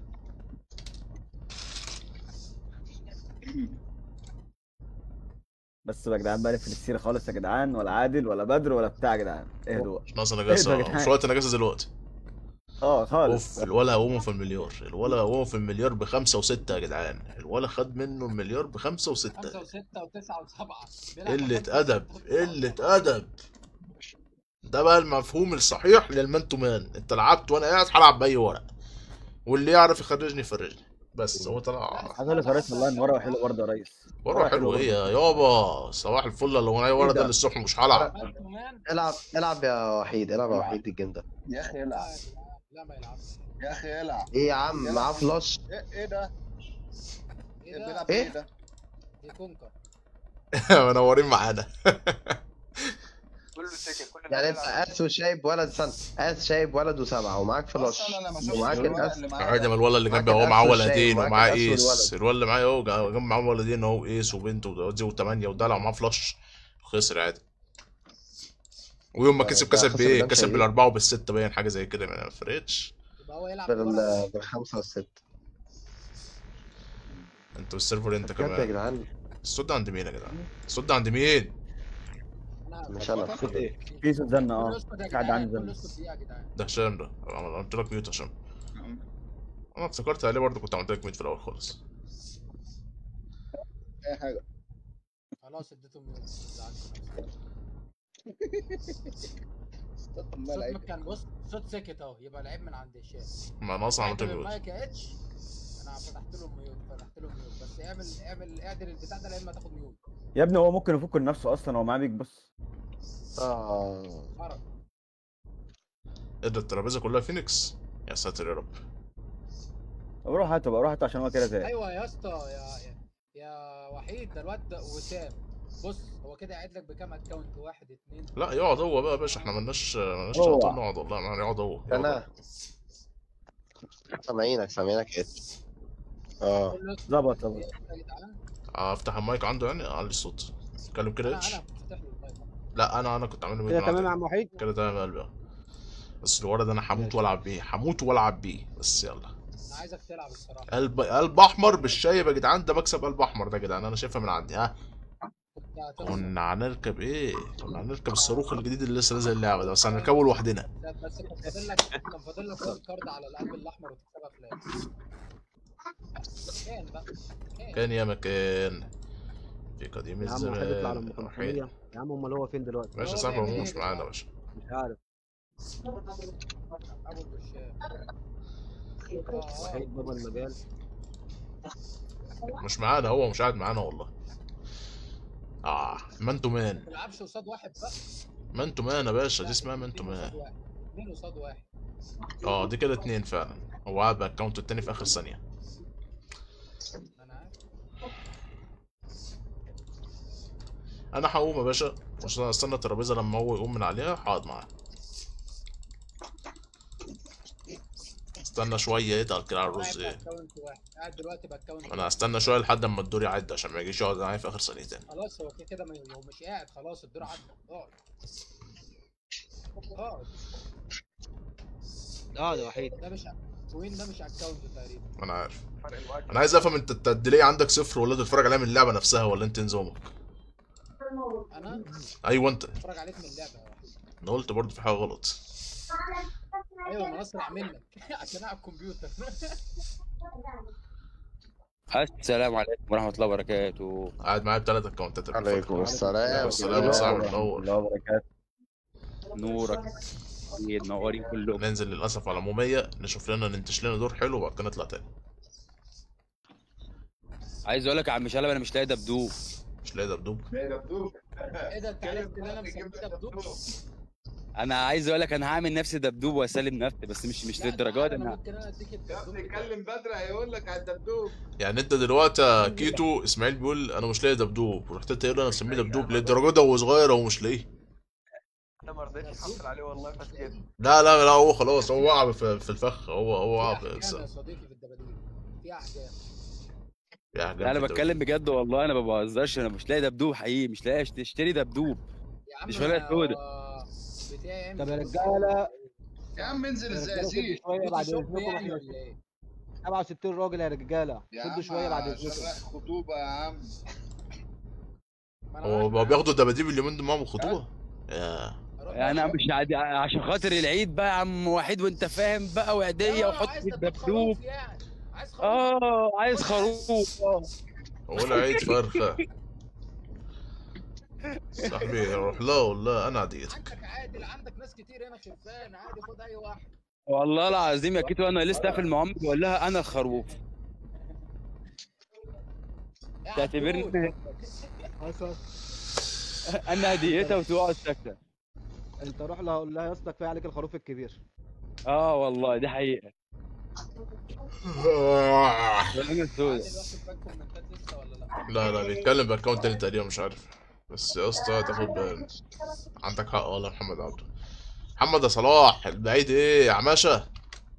بس بقى يا جدعان بقى في السيره خالص يا جدعان ولا عادل ولا بدر ولا بتاع يا جدعان اهدوا مش ناقص إيه ده يا نجاسه جدعان؟ مش وقت نجاسه دلوقتي اه خالص اوف الولا قومه في المليار الولا قومه في المليار بخمسة وستة يا جدعان الولا خد منه المليار بخمسة خمسة وستة وستة وتسعة وسبعة بيلعب قلة بخمسة أدب وستة وتسعة قلة أدب ده بقى المفهوم الصحيح للمان تو مان انت لعبت وانا قاعد هلعب بأي ورق واللي يعرف يخرجني يفرجني بس هو طلع عايز اقول لك يا ريس والله ان ورقه حلو برضه يا ريس ورا حلو ايه يا يابا صباح الفل لو انا ورا ده ده؟ للصبح مش هلعب مان تو مان العب العب يا وحيد العب يا وحيد الجيم ده يا اخي لا العب يا جدعان، لا ما يلعبش يا اخي العب ايه يا عم معاه فلاش ايه ايه ده؟ ايه ده؟ بيلعب إيه؟ ايه ده؟ دي كونكر منورين معانا كله سكت كل يعني الناس انت بتلعب. قاس وشايب ولد سنة قاس شايب ولد وسبعة ومعاك فلاش اصلا انا لما ومعاك شفت الورق القاس اللي معايا عادي ما الولد اللي معاك جنبي اهو معاه الأس والشاي ولدين ومعاك ومعاه الأس ايس والولد. الولد اللي معايا اهو جا- جنب معاه ولدين اهو ايس وبنت وزي وثمانية ودلع ومعاه فلاش خسر عادي ويوم ما ده- كسب ده كسب خسر بايه قدام كسب شهيد. بالاربعه وبالسته باين حاجه زي كده ما فرقتش يبقى هو يلعب بورقة. بال- بالخمسة والستة انت والسيرفر انت بجد يا كمان جدعان الصوت ده عند مين يا جدعان الصوت ده عند مين أنا مش أنا. بفكر. صوت إيه؟ في صوت زنة اه كله اسكت يا قاعد جدعان عندي كله زنة اسكت دقيقة يا جدعان ده هشام ده انا قلت لك ميوت هشام انا افتكرت عليه برضه كنت عملت لك ميوت في الاول خالص اي حاجة خلاص اديته ميوت ما تزعلش نفسك. عمال صوت عيب. كان بص صوت سكت اهو يبقى لعيب من عند هشام ما انا اصلا عملت اعدل لك ميوت المايك يا اتش انا فتحت له ميوت فتحت له ميوت بس اعمل اعمل اعدل البتاع ده لما تاخد ميوت يا ابني هو ممكن يفك لنفسه اصلا هو معاه بيك بص اه خرج ايه ده الترابيزه كلها فينيكس يا ساتر يا رب طب روح هاته بقى روح هاته عشان هو كده زي ايوه يا اسطى يا يا, يا وحيد ده الواد ده وسام بص هو كده قاعد لك بكام اكونت واحد اتنين لا يقعد هو بقى يا باشا احنا مالناش مالناش هو. تعطيل نقعد والله ما يقعد هو يقعد انا هو. سامعينك سامعينك ايه اه كله ظبط ظبط يا جدعان افتح المايك عنده يعني اعلي الصوت اتكلم كده انا اتش انا فاتح له المايك لا انا انا كنت عامله من كده تمام يا عندي. عم وحيد كده تمام يا قلبي اه. بس الولد انا هموت ماشي. والعب بيه هموت والعب بيه بس يلا انا عايزك تلعب الصراحه قلب قلب احمر بالشايب يا جدعان ده مكسب قلب احمر ده يا جدعان انا شايفها من عندي ها كنت هتخسر. كنا هنركب ايه كنا هنركب الصاروخ الجديد اللي لسه نازل اللعبه ده بس هنركبه لوحدنا بس كان فاضل لك كان فاضل لك كل كارد على القلب الاحمر وتكسبها فلاش كان بقى كان كان يا مكان في قديم يا عم وحيد يطلع على الزمان ام رحيل 500 يا عم امال هو فين دلوقتي ماشي يا هو صاحبي بيعمل هو ايه مش يا معانا يا جدعان؟ باشا مش عارف ابو البشام اه وحيد بابا المجال مش معانا هو مش قاعد معانا والله اه مان تو مان ما تلعبش قصاد واحد بقى مان تو مان يا باشا دي لا، اسمها مان تو اتنين قصاد مان واحد. اتنين قصاد واحد اه دي كده اتنين فعلا هو قاعد باكونت التاني في اخر ثانيه انا عارف انا هقوم يا باشا مش استنى الترابيزه لما هو يقوم من عليها هقعد معاه استنى شويه يتقل كده على الرز قاعد ايه باكونت واحد قاعد دلوقتي باكونت انا هستنى شويه لحد اما الدور يعد عشان ما يجيش يقعد معايا في اخر ثانيتين خلاص هو كده كده ما- هو مش قاعد خلاص الدور عدى اقعد اقعد اه ده وحيد ده مش وين ده مش اكونت تقريبا انا عارف فرق الوقت انا عايز افهم انت انت الديلي عندك صفر ولا تتفرج عليها من اللعبه نفسها ولا انت نظامك انا ايوه انت اتفرج عليك من اللعبه يا واحد انا قلت برضه في حاجه غلط ايوه ما اسرع منك عشان على الكمبيوتر السلام عليكم ورحمة الله وبركاته قاعد معايا بثلاث اكونتات عليكم السلام السلام يا صاحبي منور الله وبركاته نورك منورين كلكم ننزل للاسف على مومية نشوف لنا ننتش لنا دور حلو وبعد كده نطلع تاني عايز اقول لك يا عم شلبي انا مش لاقي دبدوب مش لاقي دبدوب ايه ده بدوب ايه ده انت عرفت ان انا مسميه دبدوب انا عايز اقول لك انا هعمل نفسي دبدوب واسلم نفسي بس مش مش لا، للدرجات تعالى، انا انا ممكن انا اديك يا الدبدوب ابني بتاعي. اتكلم بدري هيقول لك على الدبدوب يعني انت دلوقتي يا كيتو اسماعيل بيقول انا مش لاقي دبدوب ورحت انت قايل له انا مسميه دبدوب للدرجه ده وهو صغير هو مش لاقيه انا ما رضيتش احصل عليه والله فسكت لا لا لا هو خلاص هو وقع في في الفخ هو هو وقع في في احجام يا في صديقي في الدباديب في احجام في حاجة لا انا في بتكلم بجد والله انا ما بهزرش انا مش لاقي دبدوب حقيقي مش لاقي أشت- اشتري دبدوب يا عم دي شوية أنا سودة. بتاعي طب يا امسك رجاله يا عم انزل يا رجاله الزقازيق شدوا شويه بعد فوتوشوب اذنكم يعني احنا ولا ايه؟ 67 راجل يا رجاله يا شدوا عم شويه بعد اذنكم شرح خطوبة يا عم ما أنا هو رايح بقى معاك. بياخدوا دباديب اليومين دول معاهم الخطوبه يا أروح يعني انا معاك. مش عادي عشان خاطر العيد بقى يا عم وحيد وانت فاهم بقى وعيديه آه، وحط عايز في دبدوب الدبدوب خروف يعني عايز خروف اه عايز خروف اه هو العيد فرخه صاحبي روح لا والله انا عديتك عندك عادل عندك ناس كتير هنا خرفان عادي خد اي واحد والله العظيم يا كيتو انا لسه قافل معاهم بقول لها انا الخروف يا تعتبرني عبود. حصل انا هديتها وتقعد ساكته انت روح لها قول لها يا اسطى كفايه عليك الخروف الكبير اه والله دي حقيقه انا سودة عادل واخد باك كومنتات لسه ولا لا؟ لا لا بيتكلم باكونت تاني تقريبا مش عارف بس يا اسطى تاخد بالك عندك حق والله يا محمد عبده محمد يا صلاح البعيد ايه يا عماشه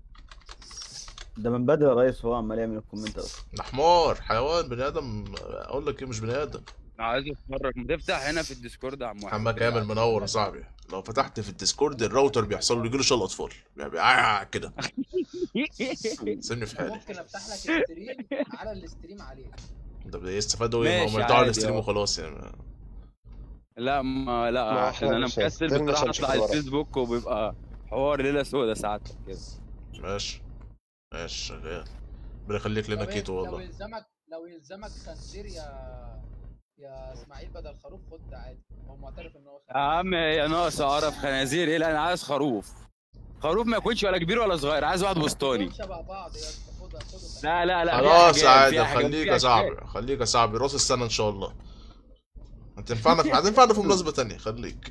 ده من بدري يا ريس هو عمال يعمل الكومنت اصلا ده حمار حيوان بني ادم اقول لك ايه مش بني ادم عايز اتفرج ما تفتح هنا في الديسكورد يا عم واحد محمد كامل منور يا صاحبي لو فتحت في الديسكورد الراوتر بيحصل له يجيله شلل اطفال يعني آه كده سيبني في حالي ممكن افتح لك الستريم على الاستريم عليه ده بيستفادوا ايه ما ماشي هم يقطعوا عادي، الاستريم اه. وخلاص يعني لا ما لا ما عشان احنا انا مش مكسل هنستلم بصراحه عشان اطلع نشوف ورق. الفيسبوك وبيبقى حوار ليله سودة ساعات كده ماشي ماشي شغال ربنا يخليك لنا لو- كيتو لو والله يلزمك لو يلزمك خنزير يا يا اسماعيل بدل خروف خد عادي هو معترف ان هو يا خنزير عم هي ناقص اعرف خنازير ايه لا انا عايز خروف خروف ما يكونش ولا كبير ولا صغير عايز واحد وسطاني دول شبه بعض يا اسطى خدها خدها لا لا لا خلاص فيها عادي حاجات، فيها حاجات، خليك فيها يا صاحبي خليك يا صاحبي راس السنة ان شاء الله هتنفعنا في هتنفعنا في مناسبة تانية خليك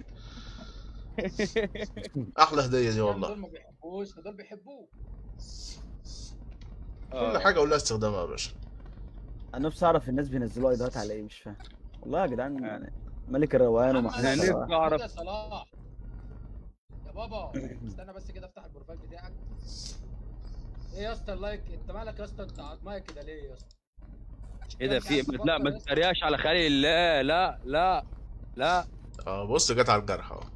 احلى هدية دي يعني والله دول ما بيحبوش دول بيحبوه آه. كل حاجة ولها استخدامها يا باشا انا نفسي اعرف الناس بينزلوا ايدات على ايه مش فاهم والله يا جدعان يعني ملك الروقان عم ومحمود أنا أنا نفسي الروقان. اعرف خد يا صلاح يا بابا استنى بس كده افتح البروفايل بتاعك ايه يا اسطى اللايك انت مالك يا اسطى انت عضمايه كده ليه يا اسطى ايه ده في لا ما تتريقش على خلق الله لا لا لا اه بص جت على الجرح اهو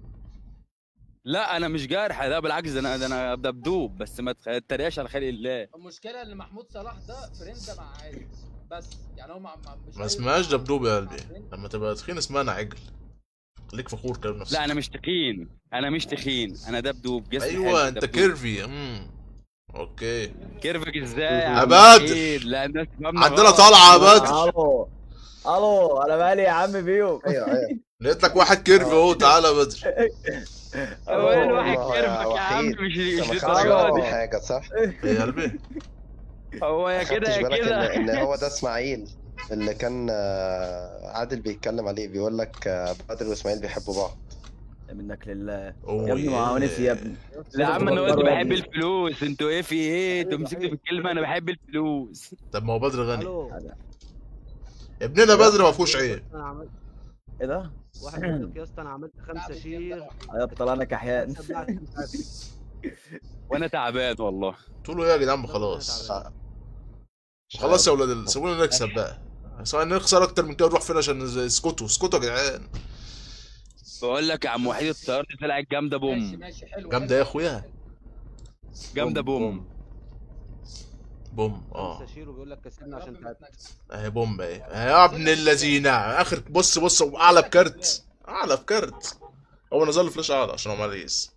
لا انا مش جارح ده بالعكس ده انا ده انا دبدوب بس ما تتريقش على خلق الله المشكله ان محمود صلاح ده فرنده مع عادي بس يعني هو مع مع- مش ما أي- اسمهاش دبدوب يا قلبي لما تبقى تخين اسمها انا عجل خليك فخور كده بنفسك لا انا مش تخين انا مش تخين انا دبدوب جسمي حلو، ايوه انت دبدوب. كيرفي امم اوكي كيرفك ازاي يا عم بدر. وحيد؟ لا الناس فاهمة عندنا غلط. طلعه يا بدر الو الو انا مالي يا عم بيهم ايوه ايوه لقيت لك واحد كيرفي اهو تعالى يا بدر هو ايه الواحد والله كيرفك يا عم وحيد. مش انت مش ما خدتش للدرجه بالك من دي حاجه صح؟ ايه يا قلبي هو يا ما كده خدتش يا بالك ان ان كده هو ده اسماعيل اللي كان آه، عادل بيتكلم عليه بيقول لك آه، بدر واسماعيل بيحبوا بعض منك لله أوه يا ابني ما هو ياه. نسي يا ابني لا يا عم انا قلت بتفكروا يا بحب ابني. الفلوس انتوا ايه في ايه انتوا مسكتوا في الكلمه انا بحب الفلوس طب ما هو بدر غني الو ابننا بدر ما فيهوش عيب انا عملت ايه ده؟ واحد بيقول لك يا اسطى انا عملت خمسة شير يا طلعنا كحيان خمسة بلعت مش عارف. وانا تعبان والله قلت له ايه يا جدعان خلاص آه. خلاص يا ولاد ال- سيبونا نكسب بقى سواء نخسر اكتر من كده نروح فين عشان نز- اسكتوا اسكتوا يا جدعان بقول لك يا عم وحيد الطياره دي طلعت جامده ماشي بوم ماشي حلو جامده يا اخويا جامده بوم بوم اه خمسة شير وبيقول لك كسبنا عشان تعبت اهي بوم اهي اهي يا ابن اللذينه اخر بص بص اعلى بكارت اعلى بكارت هو نزل له فلاش اعلى عشان هو ماليس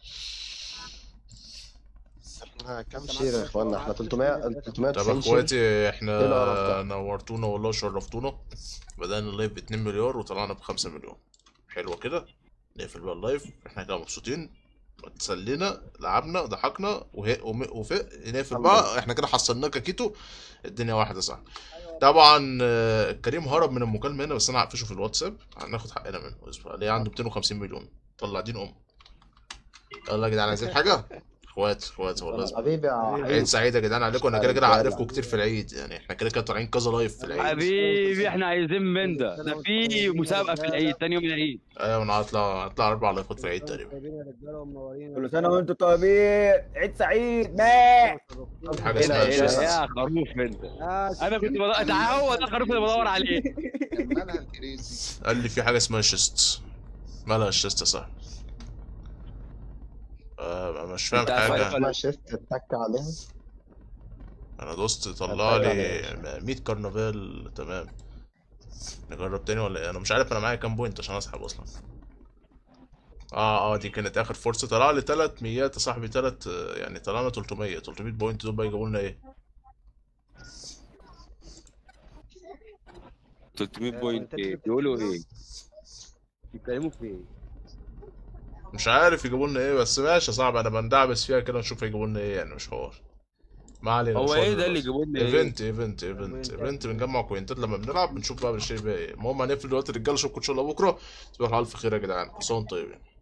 احنا كام شير يا اخوانا احنا 300 طب 390 شير اخواتي ايه احنا القرف ده؟ نورتونا والله شرفتونا بدأنا اللايف ب 2 مليار وطلعنا ب 5 مليون حلوة كده نقفل بقى اللايف احنا كده مبسوطين اتسلينا لعبنا ضحكنا وهي وم- وفق نقفل بقى احنا كده حصلنا كاكيتو الدنيا واحده صح طبعا آه، كريم هرب من المكالمه هنا بس انا هقفشه في الواتساب هناخد حقنا منه اصبر عليه عنده 250 مليون طلع دين ام يلا يا جدعان عايزين حاجه اخوات اخوات والله لازم حبيبي يا عيد حبيبي سعيد يا جدعان عليكم انا كده كده هعرفكم كتير في العيد يعني احنا كده كده طالعين كذا لايف في العيد حبيبي احنا عايزين من ده ده في مسابقه في العيد تاني يوم العيد ايوه انا هطلع هطلع اربع لايفات في العيد تقريبا طيبين يا رجاله ومنورين كل سنه وانتم طيبين عيد سعيد ما في حاجه ايه ده اسمها ايه ده شيست يا خروف انت آه، انا كنت بدور تعال هو ده الخروف اللي بدور عليه مالها الكريزي قال لي في حاجه اسمها شيست مالها الشيست يا صاحبي آه مش فاهم انت عارف حاجه ولا- اسمها شيست اتك عليها انا دوست طلع لي 100 كرنفال تمام نجرب تاني ولا ايه انا مش عارف انا معايا كام بوينت عشان اسحب اصلا اه اه دي كانت اخر فرصه طلع لي 300 يا صاحبي 3 يعني طلعنا 300 300 بوينت دول بقى يجيبوا لنا ايه 300 بوينت ايه بيقولوا ايه بيتكلموا في ايه مش عارف يجيبوا لنا ايه بس ماشي يا صاحبي انا بندعبس فيها كده نشوف هيجيبوا لنا ايه يعني مش حوار ما علينا هو مش ايه حوار ده اللي دلوقتي. يجيبوا لنا ايه ايفنت ايفنت ايفنت ايفنت بنجمع كوينتات لما بنلعب بنشوف بقى بنشتري بيها ايه المهم هنقفل دلوقتي الرجاله اشوفكم ان شاء الله بكره تصبحوا على الف خير يا جدعان كل سنه وانتم طيبين